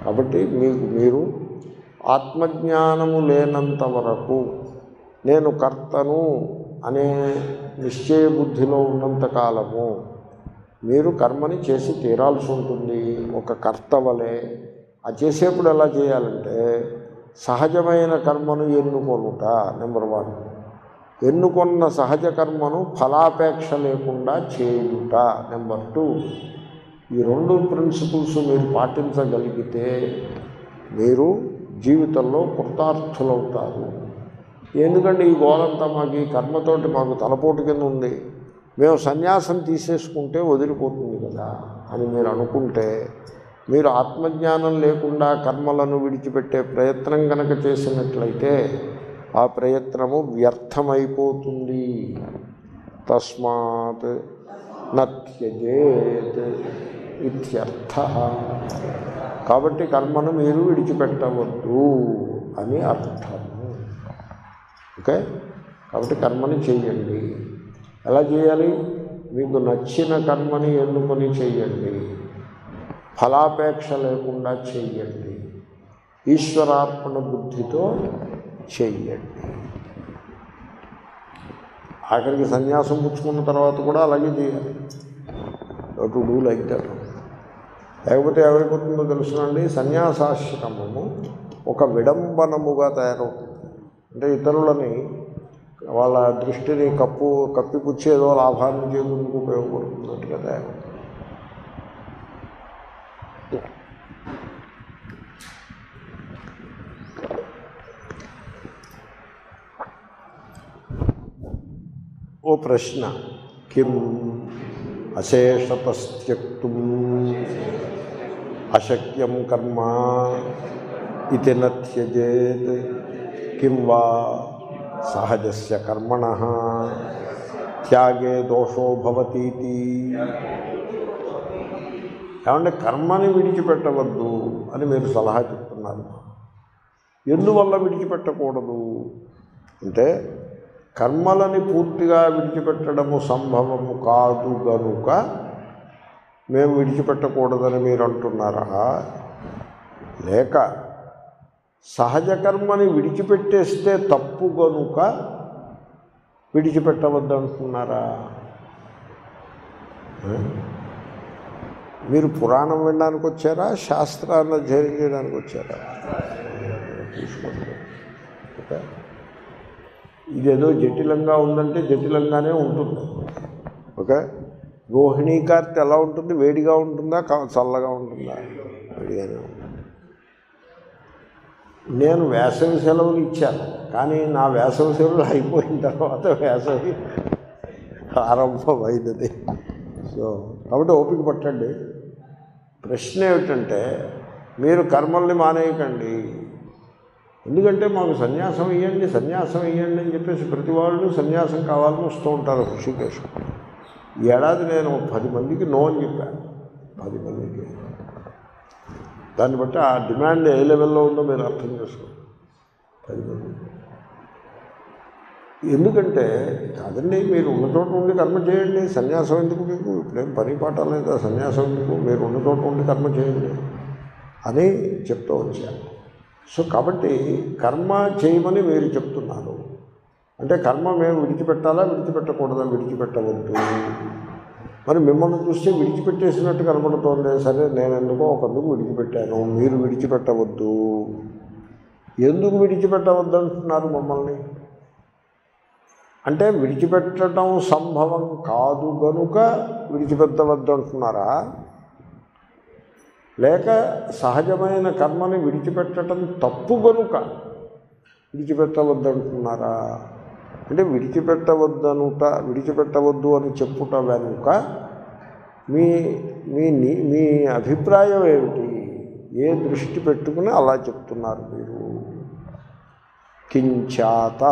S1: కాబట్టి మీకు మీరు ఆత్మజ్ఞానము లేనంత వరకు నేను కర్తను అనే నిశ్చయ బుద్ధిలో ఉన్నంత కాలము మీరు కర్మని చేసి తీరాల్సి ఉంటుంది ఒక కర్త వలె ఆ చేసేప్పుడు ఎలా చేయాలంటే సహజమైన కర్మను ఎన్నుకొనుట నెంబర్ వన్ ఎన్నుకొన్న సహజ కర్మను ఫలాపేక్ష లేకుండా చేయుట నెంబర్ టూ ఈ రెండు ప్రిన్సిపుల్స్ మీరు పాటించగలిగితే మీరు జీవితంలో కృతార్థులవుతారు ఎందుకంటే ఈ గోలంతా మాకు ఈ కర్మతోటి మాకు తలపోటు కింద ఉంది మేము సన్యాసం తీసేసుకుంటే వదిలిపోతుంది కదా అని మీరు అనుకుంటే మీరు ఆత్మజ్ఞానం లేకుండా కర్మలను విడిచిపెట్టే ప్రయత్నం కనుక చేసినట్లయితే ఆ ప్రయత్నము వ్యర్థమైపోతుంది తస్మాత్ నత్యజేత్ ఇత్యర్థ కాబట్టి కర్మను మీరు విడిచిపెట్టవద్దు అని అర్థము ఓకే కాబట్టి కర్మని చేయండి ఎలా చేయాలి మీకు నచ్చిన కర్మని ఎన్నుకొని చేయండి ఫలాపేక్ష లేకుండా చెయ్యండి ఈశ్వరార్పణ బుద్ధితో చెయ్యండి ఆఖరికి సన్యాసం పుచ్చుకున్న తర్వాత కూడా అలాగే చేయాలి టు డూ లైక్ దట్ లేకపోతే ఏమైపోతుందో తెలుసునండి సన్యాసాశ్రమము ఒక విడంబనముగా తయారవుతుంది అంటే ఇతరులని వాళ్ళ దృష్టిని కప్పు కప్పిపుచ్చేదో లాభాన్ని చేసేందుకు ఉపయోగపడుతున్నట్టుగా తయారవుతుంది ఓ ప్రశ్న కిం అశేషతస్త్యక్తుం అశక్యం కర్మ ఇది నత్యజేత్ కిం వా సహజస్య కర్మణ త్యాగే దోషో భవతీతి ఏమంటే కర్మని విడిచిపెట్టవద్దు అని మీరు సలహా చెప్తున్నారు ఎందువల్ల విడిచిపెట్టకూడదు అంటే కర్మలని పూర్తిగా విడిచిపెట్టడము సంభవము కాదు గనుక మేము విడిచిపెట్టకూడదని మీరు అంటున్నారా లేక సహజ కర్మని విడిచిపెట్టేస్తే తప్పు గనుక విడిచిపెట్టవద్దు అంటున్నారా ఆ? మీరు పురాణం వినడానికి వచ్చారా శాస్త్రాన్ని అధ్యయనం చేయడానికి వచ్చారా చూసుకోండి ఓకే ఇదేదో జటిలంగా ఉందంటే జటిలంగానే ఉంటుంది ఓకే రోహిణీ కార్తె ఎలా ఉంటుంది వేడిగా ఉంటుందా కా- చల్లగా ఉంటుందా వేడిగానే ఉంటుంది నేను వేసవి సెలవులు ఇచ్చాను కానీ నా వేసవి సెలవులు అయిపోయిన తర్వాత వేసవి ఆరంభమైనది సో కాబట్టి ఓపిక పట్టండి ప్రశ్న ఏమిటంటే మీరు కర్మల్ని మానేయకండి ఎందుకంటే మాకు సన్యాసం ఇవ్వండి సన్యాసం ఇవ్వండి అని చెప్పేసి ప్రతి వాళ్ళు సన్యాసం కావాలని వస్తూ ఉంటారు ఋషికేశం ఈ ఏడాది నేను పది మందికి నో అని చెప్పాను పది మందికి దాన్ని బట్టి ఆ డిమాండ్ ఏ లెవెల్లో ఉందో మీరు అర్థం చేసుకోండి పది మంది ఎందుకంటే కాదండి మీరు ఉన్న చోట ఉండి కర్మ చేయండి సన్యాసం ఎందుకు మీకు ఇప్పుడేం పని పాట లేదా సన్యాసం ఎందుకు మీరు ఉన్న చోట ఉండి కర్మ చేయండి అని చెప్తూ వచ్చాను సో కాబట్టి కర్మ చేయమని మీరు చెప్తున్నారు అంటే కర్మ మేము విడిచిపెట్టాలా విడిచిపెట్టకూడదా విడిచిపెట్టవద్దు మరి మిమ్మల్ని చూస్తే విడిచిపెట్టేసినట్టు కనబడుతోంది సరే నేను ఎందుకో ఒకందుకు విడిచిపెట్టాను మీరు విడిచిపెట్టవద్దు ఎందుకు విడిచిపెట్టవద్దు అంటున్నారు మమ్మల్ని అంటే విడిచిపెట్టడం సంభవం కాదు గనుక విడిచిపెట్టవద్దు అంటున్నారా లేక సహజమైన కర్మని విడిచిపెట్టడం తప్పు గనుక విడిచిపెట్టవద్దు అంటున్నారా అంటే విడిచిపెట్టవద్దనుట విడిచిపెట్టవద్దు అని చెప్పుట వెనుక మీ మీ ని- మీ అభిప్రాయం ఏమిటి ఏ దృష్టి పెట్టుకుని అలా చెప్తున్నారు మీరు కించాత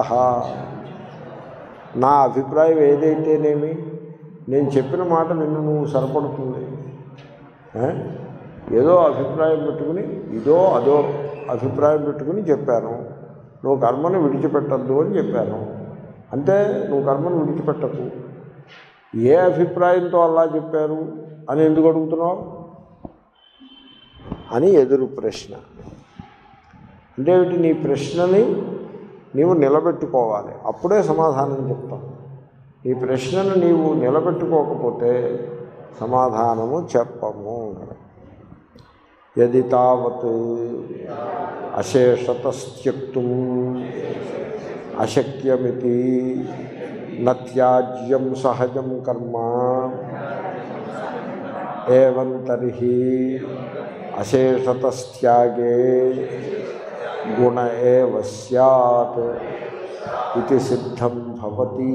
S1: నా అభిప్రాయం ఏదైతేనేమి నేను చెప్పిన మాట నిన్ను నువ్వు సరిపడుతుంది ఏ? ఏదో అభిప్రాయం పెట్టుకుని ఇదో అదో అభిప్రాయం పెట్టుకుని చెప్పాను నువ్వు కర్మను విడిచిపెట్టద్దు అని చెప్పాను అంటే నువ్వు కర్మను విడిచిపెట్టకు ఏ అభిప్రాయంతో అలా చెప్పారు అని ఎందుకు అడుగుతున్నావు అని ఎదురు ప్రశ్న అంటే ఏమిటి నీ ప్రశ్నని నీవు నిలబెట్టుకోవాలి అప్పుడే సమాధానం చెప్తాం నీ ప్రశ్నను నీవు నిలబెట్టుకోకపోతే సమాధానము చెప్పము యది తావత్ అశేషతస్త్యక్తు అశక్యమితి నత్యాజ్యం సహజం కర్మ ఏవం తర్హి అశేషతస్త్యాగే గుణ ఏవ సత్ ఇది సిద్ధం భవతి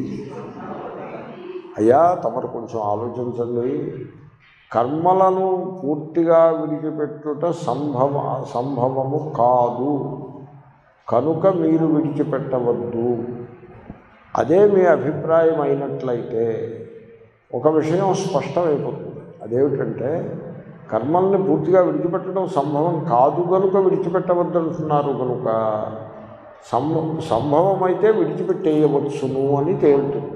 S1: అయ్యా తమరు కొంచెం ఆలోచించండి కర్మలను పూర్తిగా విడిచిపెట్టుట సంభవ సంభవము కాదు కనుక మీరు విడిచిపెట్టవద్దు అదే మీ అభిప్రాయం అయినట్లయితే ఒక విషయం స్పష్టమైపోతుంది అదేమిటంటే కర్మల్ని పూర్తిగా విడిచిపెట్టడం సంభవం కాదు కనుక విడిచిపెట్టవద్దంటున్నారు కనుక సంభ సంభవం అయితే విడిచిపెట్టేయవచ్చును అని తేలుతుంది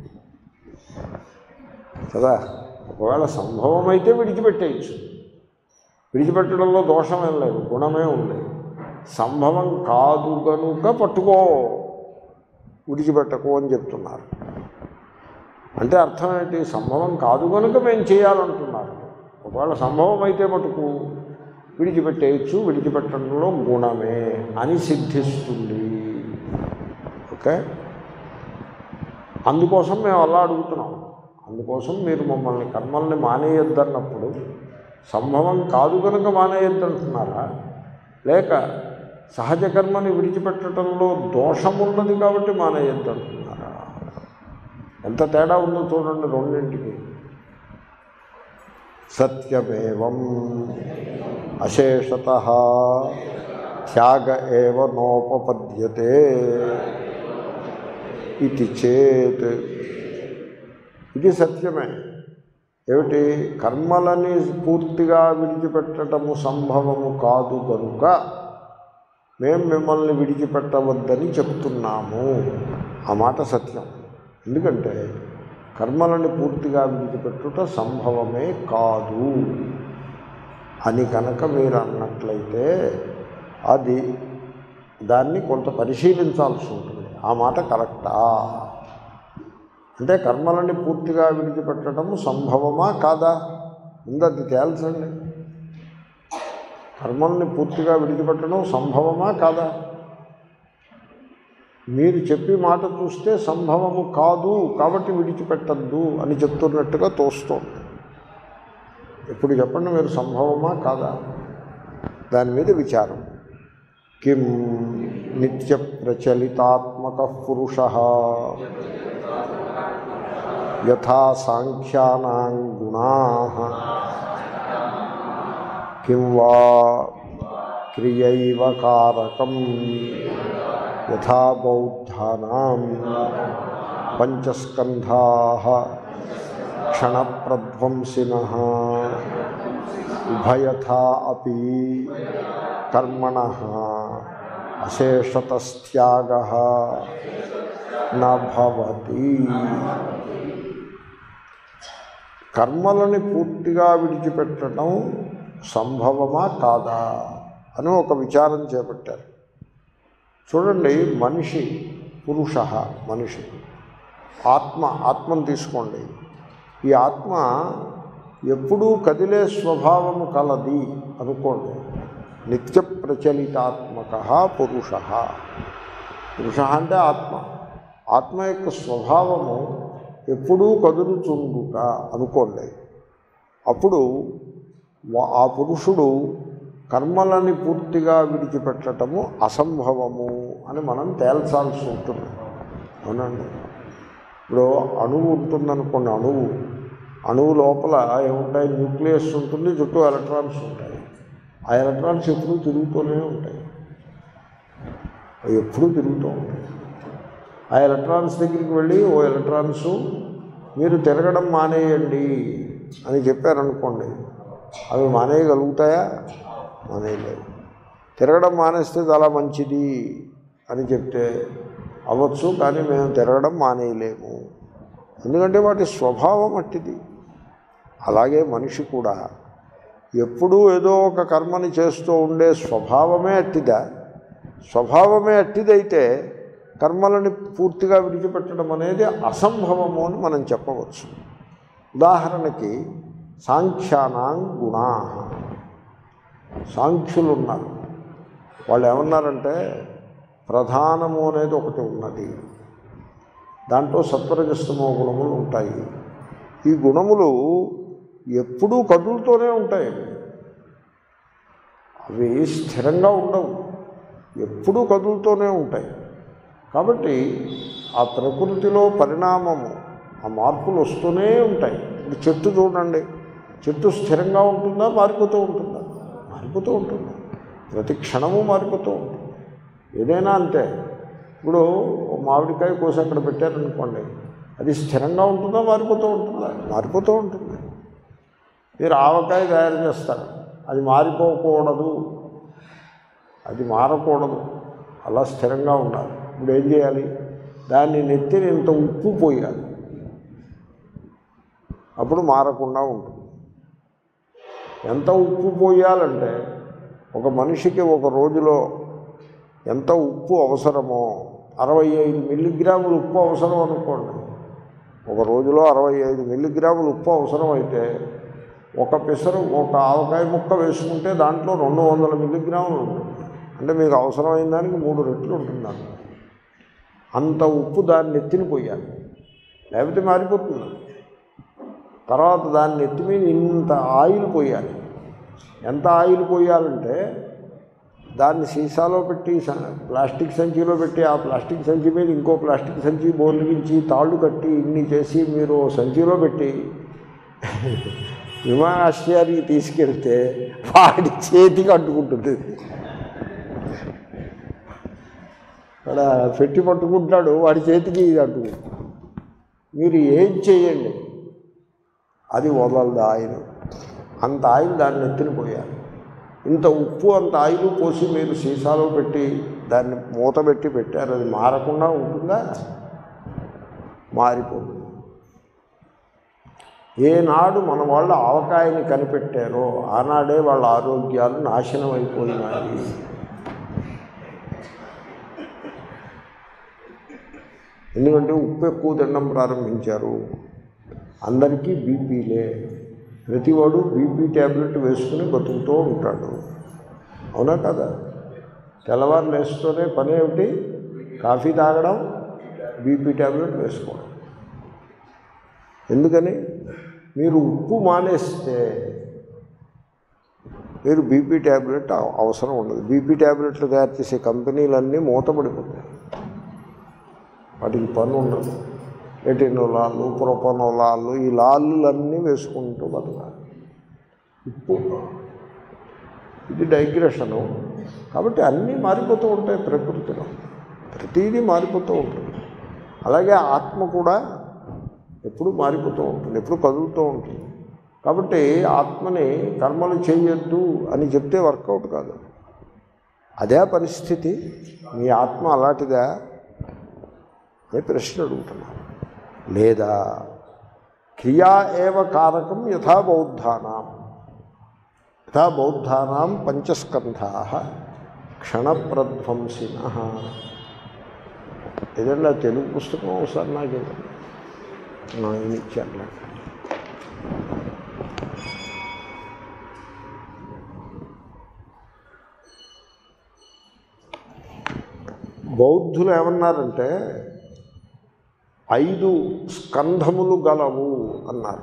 S1: కదా ఒకవేళ సంభవం అయితే విడిచిపెట్టేయచ్చు విడిచిపెట్టడంలో దోషమేం లేదు గుణమే ఉంది సంభవం కాదు కనుక పట్టుకో విడిచిపెట్టకు అని చెప్తున్నారు అంటే అర్థం ఏంటి సంభవం కాదు కనుక మేము చేయాలంటున్నారు ఒకవేళ సంభవం అయితే మటుకు విడిచిపెట్టేయచ్చు విడిచిపెట్టడంలో గుణమే అని సిద్ధిస్తుంది ఓకే అందుకోసం మేము అలా అడుగుతున్నాం అందుకోసం మీరు మమ్మల్ని కర్మల్ని మానేయొద్దన్నప్పుడు సంభవం కాదు కనుక మానేయొద్దంటున్నారా లేక సహజ కర్మని విడిచిపెట్టడంలో దోషమున్నది కాబట్టి మానేయొద్దంటున్నారా ఎంత తేడా ఉందో చూడండి రెండింటికి సత్యమేవం అశేషత త్యాగ ఏవ నోపపద్యతే ఇది చేత్ ఇది సత్యమే ఏమిటి కర్మలని పూర్తిగా విడిచిపెట్టడము సంభవము కాదు కనుక మేము మిమ్మల్ని విడిచిపెట్టవద్దని చెప్తున్నాము ఆ మాట సత్యం ఎందుకంటే కర్మలని పూర్తిగా విడిచిపెట్టుట సంభవమే కాదు అని కనుక మీరు అన్నట్లయితే అది దాన్ని కొంత పరిశీలించాల్సి ఉంటుంది ఆ మాట కరెక్టా అంటే కర్మలని పూర్తిగా విడిచిపెట్టడము సంభవమా కాదా ముందు అది తేల్చండి కర్మల్ని పూర్తిగా విడిచిపెట్టడం సంభవమా కాదా మీరు చెప్పి మాట చూస్తే సంభవము కాదు కాబట్టి విడిచిపెట్టద్దు అని చెప్తున్నట్టుగా తోస్తోంది ఇప్పుడు చెప్పండి మీరు సంభవమా కాదా దాని మీద విచారం కిం నిత్య ప్రచలితాత్మక పురుష యథా సాంఖ్యానాం గుణా కిం వా క్రియైవ కారకం యథా బౌద్ధానాం పంచస్కంధా క్షణప్రధ్వంసిన ఉభయథా అపి కర్మణ అశేషతస్త్యాగ నభవతి కర్మలని పూర్తిగా విడిచిపెట్టడం సంభవమా కాదా అని ఒక విచారం చేపట్టారు చూడండి మనిషి పురుష మనిషి ఆత్మ ఆత్మను తీసుకోండి ఈ ఆత్మ ఎప్పుడూ కదిలే స్వభావము కలది అనుకోండి నిత్య ప్రచలితాత్మక పురుష పురుష అంటే ఆత్మ ఆత్మ యొక్క స్వభావము ఎప్పుడూ కదులుచుండుట అనుకోండి అప్పుడు వా- ఆ పురుషుడు కర్మలని పూర్తిగా విడిచిపెట్టడము అసంభవము అని మనం తేల్చాల్సి ఉంటుంది అవునండి ఇప్పుడు అణువు ఉంటుందనుకోండి అణువు అణువు లోపల ఏముంటాయి న్యూక్లియస్ ఉంటుంది చుట్టూ ఎలక్ట్రాన్స్ ఉంటాయి ఆ ఎలక్ట్రాన్స్ ఎప్పుడూ తిరుగుతూనే ఉంటాయి అవి ఎప్పుడూ తిరుగుతూ ఉంటాయి ఆ ఎలక్ట్రాన్స్ దగ్గరికి వెళ్ళి ఓ ఎలక్ట్రాన్స్ మీరు తిరగడం మానేయండి అని చెప్పారనుకోండి అవి మానేయగలుగుతాయా మానేయలేవు తిరగడం మానేస్తే చాలా మంచిది అని చెప్తే అవ్వచ్చు కానీ మేము తిరగడం మానేయలేము ఎందుకంటే వాటి స్వభావం అట్టిది అలాగే మనిషి కూడా ఎప్పుడూ ఏదో ఒక కర్మని చేస్తూ ఉండే స్వభావమే అట్టిదా స్వభావమే అట్టిదైతే కర్మలని పూర్తిగా విడిచిపెట్టడం అనేది అసంభవము అని మనం చెప్పవచ్చు ఉదాహరణకి సాంఖ్యానాం గుణా సాంఖ్యులు ఉన్నారు వాళ్ళు ఏమన్నారంటే ప్రధానము అనేది ఒకటి ఉన్నది దాంట్లో సత్వరజస్తమో గుణములు ఉంటాయి ఈ గుణములు ఎప్పుడూ కదులుతూనే ఉంటాయి అవి స్థిరంగా ఉండవు ఎప్పుడూ కదులుతూనే ఉంటాయి కాబట్టి ఆ ప్రకృతిలో పరిణామము ఆ మార్పులు వస్తూనే ఉంటాయి ఇప్పుడు చెట్టు చూడండి చెట్టు స్థిరంగా ఉంటుందా మారిపోతూ ఉంటుందా మారిపోతూ ఉంటుంది ప్రతి క్షణము మారిపోతూ ఉంటుంది ఏదైనా అంతే ఇప్పుడు ఓ మామిడికాయ కోసి అక్కడ పెట్టారనుకోండి అది స్థిరంగా ఉంటుందా మారిపోతూ ఉంటుందా మారిపోతూ ఉంటుంది మీరు ఆవకాయ తయారు చేస్తారు అది మారిపోకూడదు అది మారకూడదు అలా స్థిరంగా ఉండాలి ఇప్పుడు ఏం చేయాలి దాన్ని నెత్తిని ఇంత ఉప్పు పోయాలి అప్పుడు మారకుండా ఉంటుంది ఎంత ఉప్పు పోయాలంటే ఒక మనిషికి ఒక రోజులో ఎంత ఉప్పు అవసరమో అరవై ఐదు మిల్లీగ్రాములు ఉప్పు అవసరం అనుకోండి ఒక రోజులో అరవై ఐదు మిల్లీగ్రాములు ఉప్పు అవసరం అయితే ఒక పెసరు ఒక ఆవకాయ ముక్క వేసుకుంటే దాంట్లో రెండు వందల మిల్లీగ్రాములు ఉంటుంది అంటే మీకు అవసరమైన దానికి మూడు రెట్లు ఉంటుంది దాంట్లో అంత ఉప్పు దాన్ని ఎత్తిని పోయాలి లేకపోతే మారిపోతుంది తర్వాత దాన్ని ఎత్తి మీద ఇంత ఆయిల్ పోయాలి ఎంత ఆయిల్ పోయాలంటే దాన్ని సీసాలో పెట్టి స- ప్లాస్టిక్ సంచిలో పెట్టి ఆ ప్లాస్టిక్ సంచి మీద ఇంకో ప్లాస్టిక్ సంచి బోర్లిగించి తాళ్ళు కట్టి ఇన్ని చేసి మీరు ఓ సంచిలో పెట్టి విమానాశ్రయానికి తీసుకెళ్తే వాడి చేతికి అంటుకుంటుంది అక్కడ పెట్టి పట్టుకుంటాడు వాడి చేతికి ఇది అంటుకుంటుంది మీరు ఏం చేయండి అది వదలదు ఆయిల్ అంత ఆయిల్ దాన్ని ఎత్తిన పోయాలి ఇంత ఉప్పు అంత ఆయిల్ పోసి మీరు సీసాలో పెట్టి దాన్ని మూత పెట్టి పెట్టారు అది మారకుండా ఉంటుందా మారిపోతుంది ఏనాడు మన వాళ్ళు ఆవకాయని కనిపెట్టారో ఆనాడే వాళ్ళ ఆరోగ్యాలు నాశనం అయిపోయినాయి ఎందుకంటే ఉప్పు ఎక్కువ తినడం ప్రారంభించారు అందరికీ బీపీలే ప్రతివాడు బీపీ ట్యాబ్లెట్ వేసుకుని బతుకుతూ ఉంటాడు అవునా కదా తెల్లవారు లేస్తూనే పని ఏమిటి కాఫీ తాగడం బీపీ ట్యాబ్లెట్ వేసుకోవడం ఎందుకని మీరు ఉప్పు మానేస్తే మీరు బీపీ ట్యాబ్లెట్ అవ- అవసరం ఉండదు బీపీ ట్యాబ్లెట్లు తయారు చేసే కంపెనీలన్నీ మూతపడిపోతాయి వాటికి పని ఉండదు ఎటినోలాలు ప్రొపనోలాలు ఈ లాళ్ళన్నీ వేసుకుంటూ బతకాలి ఉప్పు ఇది డైగ్రెషను కాబట్టి అన్నీ మారిపోతూ ఉంటాయి ప్రకృతిలో ప్రతిదీ మారిపోతూ ఉంటుంది అలాగే ఆత్మ కూడా ఎప్పుడు మారిపోతూ ఉంటుంది ఎప్పుడు కదులుతూ ఉంటుంది కాబట్టి ఆత్మని కర్మలు చేయొద్దు అని చెప్తే వర్కౌట్ కాదు అదే పరిస్థితి మీ ఆత్మ అలాంటిదా అని ప్రశ్న అడుగుతున్నాను లేదా క్రియా ఏవ కారకం యథా బౌద్ధానాం యథా బౌద్ధానాం పంచస్కంధా క్షణప్రధ్వంసిన ఏదన్నా తెలుగు పుస్తకం ఒకసారి నాకు ఇవ్వండి. నా ఇది ఇచ్చారు బౌద్ధులు ఏమన్నారంటే ఐదు స్కంధములు గలవు అన్నారు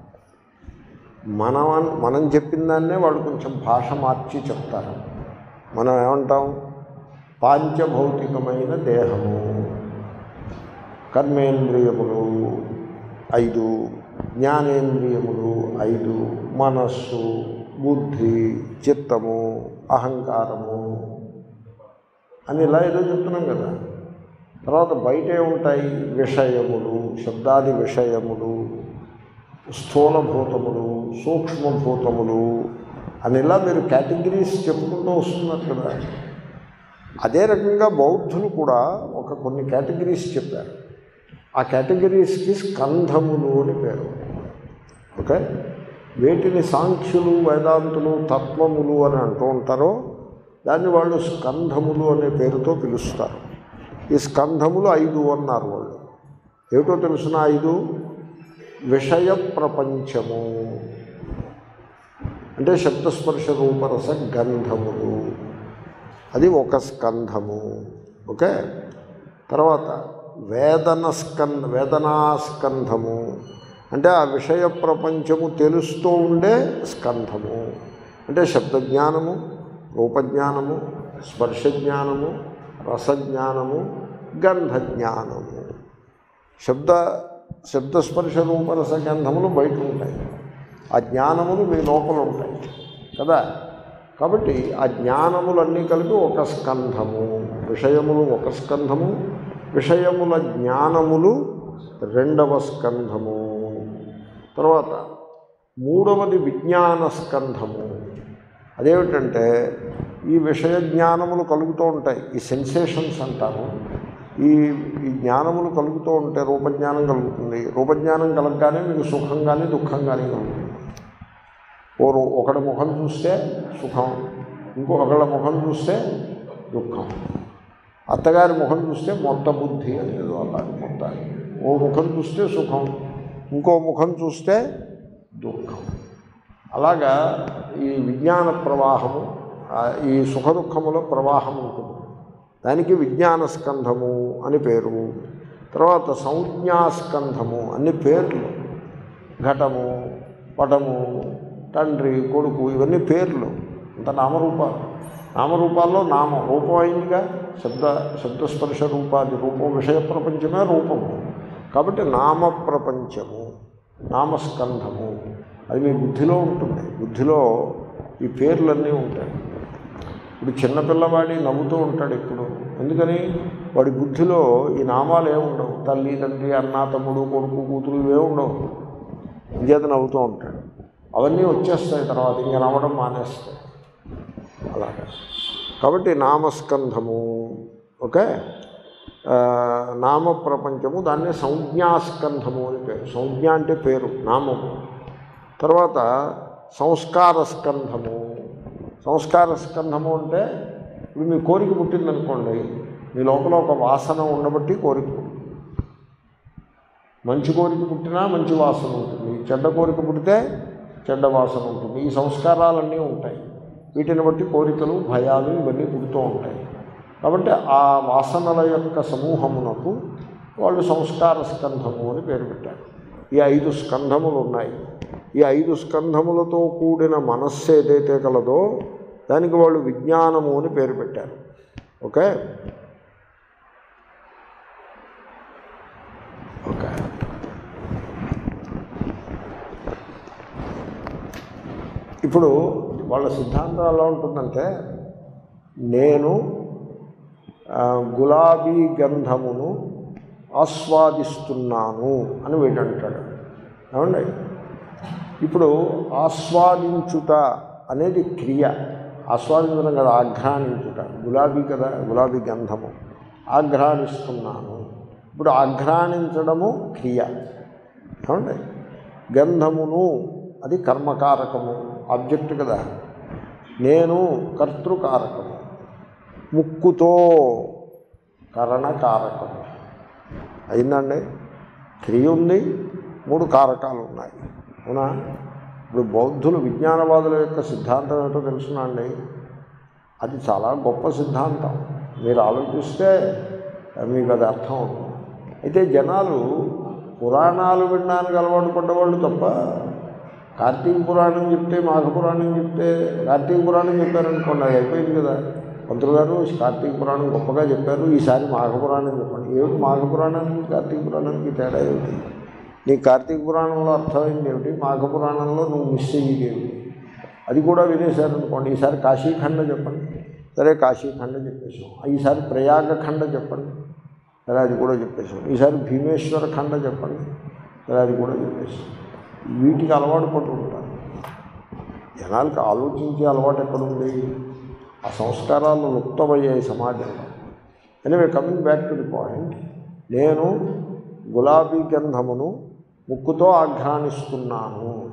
S1: మనం అన్- మనం చెప్పిన దాన్నే వాళ్ళు కొంచెం భాష మార్చి చెప్తారు మనం ఏమంటాం పాంచభౌతికమైన దేహము కర్మేంద్రియములు ఐదు జ్ఞానేంద్రియములు ఐదు మనస్సు బుద్ధి చిత్తము అహంకారము అని ఇలా ఏదో చెప్తున్నాం కదా తర్వాత బయట ఏముంటాయి విషయములు శబ్దాది విషయములు స్థూలభూతములు సూక్ష్మభూతములు అని ఇలా మీరు కేటగిరీస్ చెప్పుకుంటూ వస్తున్నారు కదా అదే రకంగా బౌద్ధులు కూడా ఒక కొన్ని కేటగిరీస్ చెప్పారు ఆ కేటగిరీస్కి స్కంధములు అని పేరు ఓకే వేటిని సాంఖ్యులు వేదాంతులు తత్వములు అని అంటూ ఉంటారో దాన్ని వాళ్ళు స్కంధములు అనే పేరుతో పిలుస్తారు ఈ స్కంధములు ఐదు అన్నారు వాళ్ళు ఏమిటో తెలుసిన ఐదు విషయ ప్రపంచము అంటే శబ్దస్పర్శ రూపరస గంధములు అది ఒక స్కంధము ఓకే తర్వాత వేదన స్కంధ వేదనాస్కంధము అంటే ఆ విషయ ప్రపంచము తెలుస్తూ ఉండే స్కంధము అంటే శబ్దజ్ఞానము రూపజ్ఞానము స్పర్శజ్ఞానము రసజ్ఞానము గంధజ్ఞానము శబ్ద శబ్దస్పర్శ రూపరస గంధములు బయట ఉంటాయి ఆ జ్ఞానములు మీ లోపల ఉంటాయి కదా కాబట్టి ఆ జ్ఞానములన్నీ కలిపి ఒక స్కంధము విషయములు ఒక స్కంధము విషయముల జ్ఞానములు రెండవ స్కంధము తర్వాత మూడవది విజ్ఞాన స్కంధము అదేమిటంటే ఈ విషయ జ్ఞానములు కలుగుతూ ఉంటాయి ఈ సెన్సేషన్స్ అంటారు ఈ ఈ జ్ఞానములు కలుగుతూ ఉంటే రూపజ్ఞానం కలుగుతుంది రూపజ్ఞానం కలగగానే మీకు సుఖం కానీ దుఃఖం కానీ కలుగుతుంది ఓ రూ- ఒకడి ముఖం చూస్తే సుఖం ఇంకొకళ్ళ ముఖం చూస్తే దుఃఖం అత్తగారి ముఖం చూస్తే మొత్త బుద్ధి అని ఏదో అలాంటి మొత్తాన్ని ఓ ముఖం చూస్తే సుఖం ఇంకో ముఖం చూస్తే దుఃఖం అలాగా ఈ విజ్ఞాన ప్రవాహము ఆ, ఈ సుఖ దుఃఖముల ప్రవాహం ఉంటుంది దానికి విజ్ఞాన స్కంధము అని పేరు తర్వాత సంజ్ఞాస్కంధము అన్ని పేర్లు ఘటము పటము తండ్రి కొడుకు ఇవన్నీ పేర్లు అంత నామరూపాలు నామరూపాల్లో నామం రూపం అయిందిగా శబ్ద శబ్దస్పర్శ రూపాది రూపం విషయ ప్రపంచమే రూపము కాబట్టి నామ ప్రపంచము నామస్కంధము అది మీ బుద్ధిలో ఉంటుంది బుద్ధిలో ఈ పేర్లన్నీ ఉంటాయి ఇప్పుడు చిన్నపిల్లవాడి నవ్వుతూ ఉంటాడు ఇప్పుడు ఎందుకని వాడి బుద్ధిలో ఈ నామాలు ఏమి ఉండవు తల్లి తండ్రి అన్న తమ్ముడు కొడుకు కూతురు ఇవే ఉండవు ఇంకేత నవ్వుతూ ఉంటాడు అవన్నీ వచ్చేస్తాయి తర్వాత ఇంకా నవ్వడం మానేస్తాయి అలాగా కాబట్టి నామస్కంధము ఓకే ఆ, నామ ప్రపంచము దాన్నే సంజ్ఞాస్కంధము అని పేరు సంజ్ఞ అంటే పేరు నామము తర్వాత సంస్కార స్కంధము సంస్కార స్కంధము అంటే ఇప్పుడు మీ కోరిక పుట్టిందనుకోండి మీ లోపల ఒక వాసన ఉండబట్టి కోరిక పుట్టింది మంచి కోరిక పుట్టినా మంచి వాసన ఉంటుంది చెడ్డ కోరిక పుట్టితే చెడ్డ వాసన ఉంటుంది ఈ సంస్కారాలన్నీ ఉంటాయి వీటిని బట్టి కోరికలు భయాలు ఇవన్నీ పుడుతూ ఉంటాయి కాబట్టి ఆ వాసనల యొక్క సమూహమునకు వాళ్ళు సంస్కార స్కంధము అని పేరు పెట్టారు ఈ ఐదు స్కంధములు ఉన్నాయి ఈ ఐదు స్కంధములతో కూడిన మనస్సు ఏదైతే కలదో దానికి వాళ్ళు విజ్ఞానము అని పేరు పెట్టారు ఓకే ఓకే ఇప్పుడు వాళ్ళ సిద్ధాంతం ఎలా ఉంటుందంటే నేను ఆ, గులాబీ గంధమును ఆస్వాదిస్తున్నాను అని వీడంటాడు ఏమండి ఇప్పుడు ఆస్వాదించుట అనేది క్రియ ఆస్వాదించడం కదా ఆఘ్రానించుట గులాబీ కదా గులాబీ గంధము ఆఘ్రానిస్తున్నాను ఇప్పుడు ఆఘ్రానించడము క్రియ ఏమండి గంధమును అది కర్మకారకము ఆబ్జెక్ట్ కదా నేను కర్తృకారకము ముక్కుతో కరణకారకము అయిందండి క్రియ ఉంది మూడు కారకాలు ఉన్నాయి అవునా ఇప్పుడు బౌద్ధులు విజ్ఞానవాదుల యొక్క సిద్ధాంతం ఏంటో తెలుసునండి అది చాలా గొప్ప సిద్ధాంతం మీరు ఆలోచిస్తే మీకు అది అర్థం అవుతుంది అయితే జనాలు పురాణాలు వినడానికి అలవాటు పడ్డవాళ్ళు తప్ప కార్తీక పురాణం చెప్తే మాఘ పురాణం చెప్తే కార్తీక పురాణం చెప్పారనుకోండి అది అయిపోయింది కదా పంతులు గారు కార్తీక పురాణం గొప్పగా చెప్పారు ఈసారి మాఘ పురాణం చెప్పండి ఏమిటి మాఘ పురాణానికి కార్తీక పురాణానికి తేడా ఏమిటి నీ కార్తీక పురాణంలో అర్థమైంది ఏమిటి మాఘ పురాణంలో నువ్వు మిస్ అయ్యేది ఏమిటి అది కూడా వినేశారనుకోండి ఈసారి కాశీఖండ చెప్పండి సరే కాశీఖండ చెప్పేసాం ఈసారి ప్రయాగఖండ చెప్పండి సరే అది కూడా చెప్పేసాం ఈసారి భీమేశ్వర ఖండ చెప్పండి సరే అది కూడా చెప్పేసాం వీటికి అలవాటు పట్టు ఉంటారు జనాలకు ఆలోచించే అలవాటు ఎక్కడుంది ఆ సంస్కారాలు లుప్తమయ్యాయి సమాజంలో anyway coming back to the point నేను గులాబీ గంధమును ముక్కుతో ఆఘ్రానిస్తున్నాను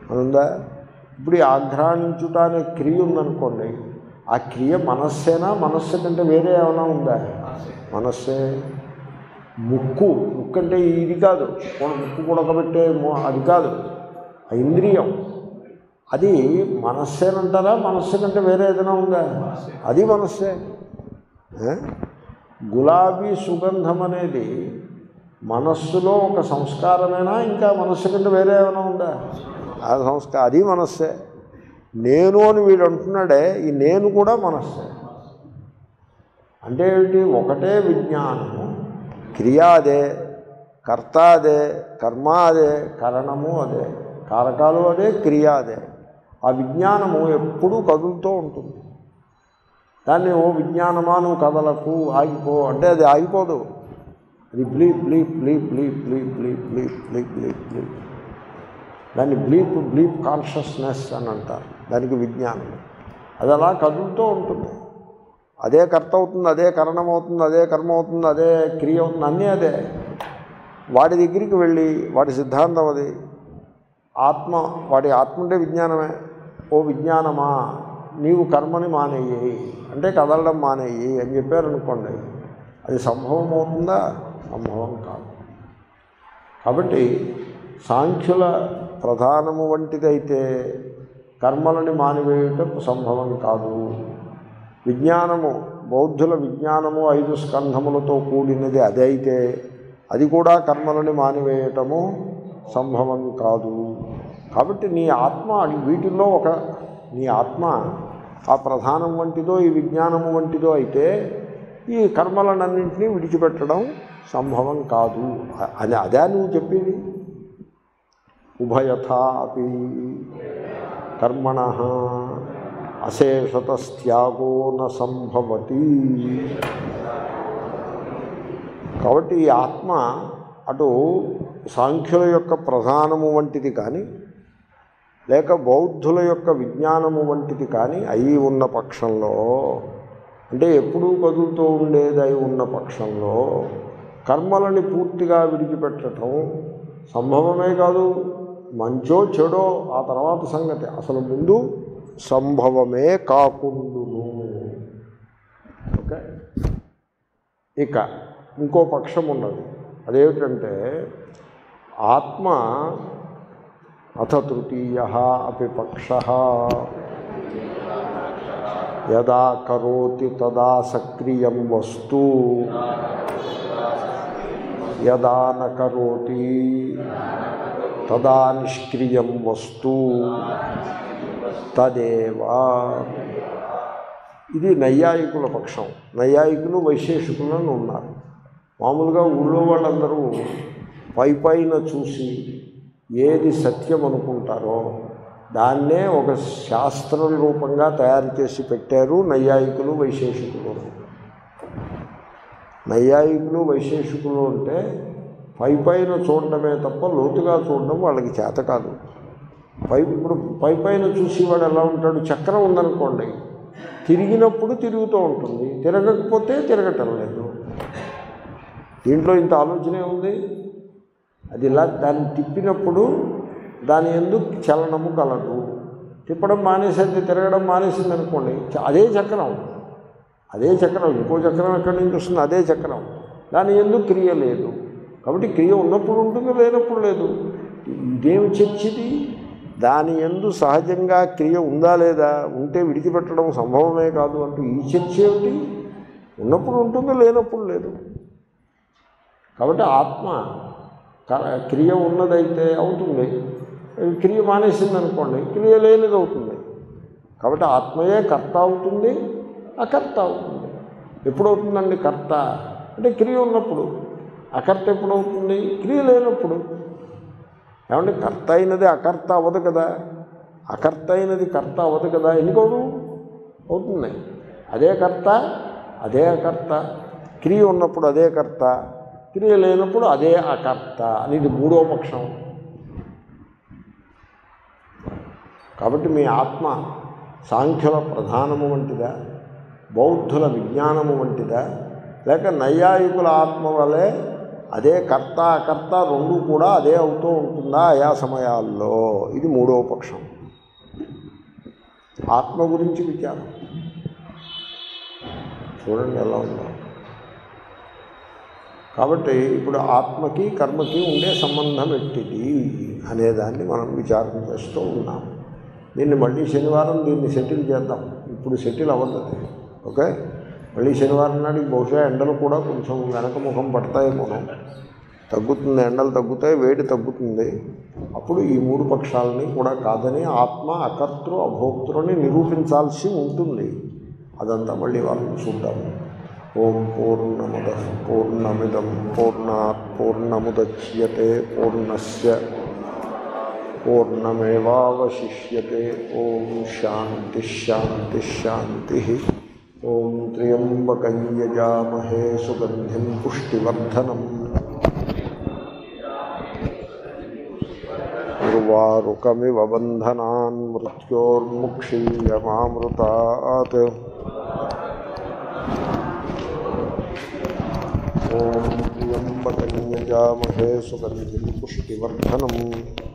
S1: అనుందా ఇప్పుడు ఈ ఆఘ్రాణించుట అనే క్రియ ఉందనుకోండి ఆ క్రియ మనస్సేనా మనస్సు కంటే వేరే ఏమైనా ఉందా మనస్సే ముక్కు ముక్కు అంటే ఇది కాదు కొన- ముక్కు కొడకబెట్టే మొ- అది కాదు ఆ ఇంద్రియం అది మనస్సేనంటారా మనస్సు కంటే వేరే ఏదైనా ఉందా అది మనస్సే ఏ? గులాబీ సుగంధం అనేది మనస్సులో ఒక సంస్కారమేనా ఇంకా మనస్సు కంటే వేరే ఏమైనా ఉందా ఆ సంస్కారం అది మనస్సే నేను అని వీడు అంటున్నాడే ఈ నేను కూడా మనస్సే అంటే ఏమిటి ఒకటే విజ్ఞానము క్రియ అదే కర్త అదే కర్మ అదే కరణము అదే కారకాలు అదే క్రియ అదే ఆ విజ్ఞానము ఎప్పుడూ కదులుతూ ఉంటుంది దాన్ని ఓ విజ్ఞానమా నువ్వు కదలకు ఆగిపో అంటే అది ఆగిపోదు అది bleep bleep bleep bleep bleep bleep bleep bleep bleep bleep దాన్ని బ్లీప్ బ్లీప్ కాన్షియస్నెస్ అని అంటారు దానికి విజ్ఞానం అది అలా కదులుతూ ఉంటుంది అదే కర్త అవుతుంది అదే కరణం అవుతుంది అదే కర్మ అవుతుంది అదే క్రియ అవుతుంది అన్నీ అదే వాడి దగ్గరికి వెళ్ళి వాడి సిద్ధాంతం అది ఆత్మ వాడి ఆత్మ అంటే విజ్ఞానమే ఓ విజ్ఞానమా నీవు కర్మని మానేయి అంటే కదలడం మానేయి అని చెప్పారనుకోండి అది సంభవం అవుతుందా సంభవం కాదు కాబట్టి సాంఖ్యుల ప్రధానము వంటిదైతే కర్మలని మానివేయటం సంభవం కాదు విజ్ఞానము బౌద్ధుల విజ్ఞానము ఐదు స్కంధములతో కూడినది అదే అయితే అది కూడా కర్మలని మానివేయటము సంభవం కాదు కాబట్టి నీ ఆత్మ వీటిల్లో ఒక నీ ఆత్మ ఆ ప్రధానం వంటిదో ఈ విజ్ఞానము వంటిదో అయితే ఈ కర్మలనన్నింటినీ విడిచిపెట్టడం సంభవం కాదు అది అదే నువ్వు చెప్పింది ఉభయథా అపి కర్మణ అశేషతస్త్యాగో న సంభవతి కాబట్టి ఈ ఆత్మ అటు సాంఖ్యుల యొక్క ప్రధానము వంటిది కానీ లేక బౌద్ధుల యొక్క విజ్ఞానము వంటిది కానీ అయి ఉన్న పక్షంలో అంటే ఎప్పుడూ కదులుతూ ఉండేది అయి ఉన్న పక్షంలో కర్మలని పూర్తిగా విడిచిపెట్టడం సంభవమే కాదు మంచో చెడో ఆ తర్వాత సంగతి అసలు ముందు సంభవమే కాకుండును ఓకే ఇక ఇంకో పక్షం ఉన్నది అదేమిటంటే ఆత్మ అథ తృతీయ అపి పక్ష యదా కరోతి తదా సక్రియం వస్తు యదా న కరోతి తదా నిష్క్రియం వస్తు తదేవా ఇది నైయాయికుల పక్షం నైయాయికులు వైశేషికులను ఉన్నారు మామూలుగా ఊళ్ళో వాళ్ళందరూ పై పైన చూసి ఏది సత్యం అనుకుంటారో దాన్నే ఒక శాస్త్రం రూపంగా తయారు చేసి పెట్టారు నైయాయికులు వైశేషికులు నైయాయికులు వైశేషికులు అంటే పై పైన చూడడమే తప్ప లోతుగా చూడడం వాళ్ళకి చేత కాదు పై ఇప్పుడు పై పైన చూసి వాడు ఎలా ఉంటాడు చక్రం ఉందనుకోండి తిరిగినప్పుడు తిరుగుతూ ఉంటుంది తిరగకపోతే తిరగటం లేదు దీంట్లో ఇంత ఆలోచనే ఉంది అది ఇలా దాన్ని తిప్పినప్పుడు దాని ఎందుకు చలనము కలదు తిప్పడం మానేసింది తిరగడం మానేసింది అనుకోండి చ- అదే చక్రం అదే చక్రం ఇంకో చక్రం ఎక్కడి నుంచి వస్తుంది అదే చక్రం దాని ఎందుకు క్రియ లేదు కాబట్టి క్రియ ఉన్నప్పుడు ఉంటుంది లేనప్పుడు లేదు ఇదేమి చర్చిది దాని ఎందు సహజంగా క్రియ ఉందా లేదా ఉంటే విడిచిపెట్టడం సంభవమే కాదు అంటూ ఈ చర్చ ఏమిటి ఉన్నప్పుడు ఉంటుంది లేనప్పుడు లేదు కాబట్టి ఆత్మ క- క్రియ ఉన్నదైతే అవుతుంది క్రియ మానేసింది అనుకోండి క్రియ లేనిది అవుతుంది కాబట్టి ఆత్మయే కర్త అవుతుంది అకర్త అవుతుంది ఎప్పుడు అవుతుందండి కర్త అంటే క్రియ ఉన్నప్పుడు అకర్త ఎప్పుడు అవుతుంది క్రియ లేనప్పుడు ఏమంటే కర్త అయినది అకర్త అవ్వదు కదా అకర్త అయినది కర్త అవ్వదు కదా ఎందుకోదు అవుతుంది అదే కర్త అదే అకర్త క్రియ ఉన్నప్పుడు అదే కర్త క్రియ లేనప్పుడు అదే అకర్త అనేది మూడో పక్షం కాబట్టి మీ ఆత్మ సాంఖ్యుల ప్రధానము వంటిదా బౌద్ధుల విజ్ఞానము వంటిదా లేక నైయాయికుల ఆత్మ వలె అదే కర్త అకర్త రెండు కూడా అదే అవుతూ ఉంటుందా ఆయా సమయాల్లో ఇది మూడవ పక్షం ఆత్మ గురించి విచారం చూడండి ఎలా ఉందో కాబట్టి ఇప్పుడు ఆత్మకి కర్మకి ఉండే సంబంధం ఎట్టిది అనేదాన్ని మనం విచారం చేస్తూ ఉన్నాం దీన్ని మళ్ళీ శనివారం దీన్ని సెటిల్ చేద్దాం ఇప్పుడు సెటిల్ అవ్వదు ఓకే మళ్ళీ శనివారం నాటికి బహుశా ఎండలు కూడా కొంచెం వెనక ముఖం పడతాయేమో తగ్గుతుంది ఎండలు తగ్గుతాయి వేడి తగ్గుతుంది అప్పుడు ఈ మూడు పక్షాలని కూడా కాదని ఆత్మ అకర్తృ అభోక్తృని నిరూపించాల్సి ఉంటుంది అదంతా మళ్ళీ వాళ్ళని చూద్దాము ఓం పూర్ణముద పూర్ణమిదం పూర్ణాత్ పూర్ణముద్యతే పూర్ణస్య పూర్ణమేవాశిష్యతే ఓం శాంతి శాంతి శాంతి ఓం త్ర్యంబకం యజామహే సుగంధిం పుష్టివర్ధనం ఉర్వారుకమివ బంధనాన్ మృత్యోర్ముక్షీయమామృతాత్ ఓం త్ర్యంబకం యజామహే సుగంధిం పుష్టివర్ధనం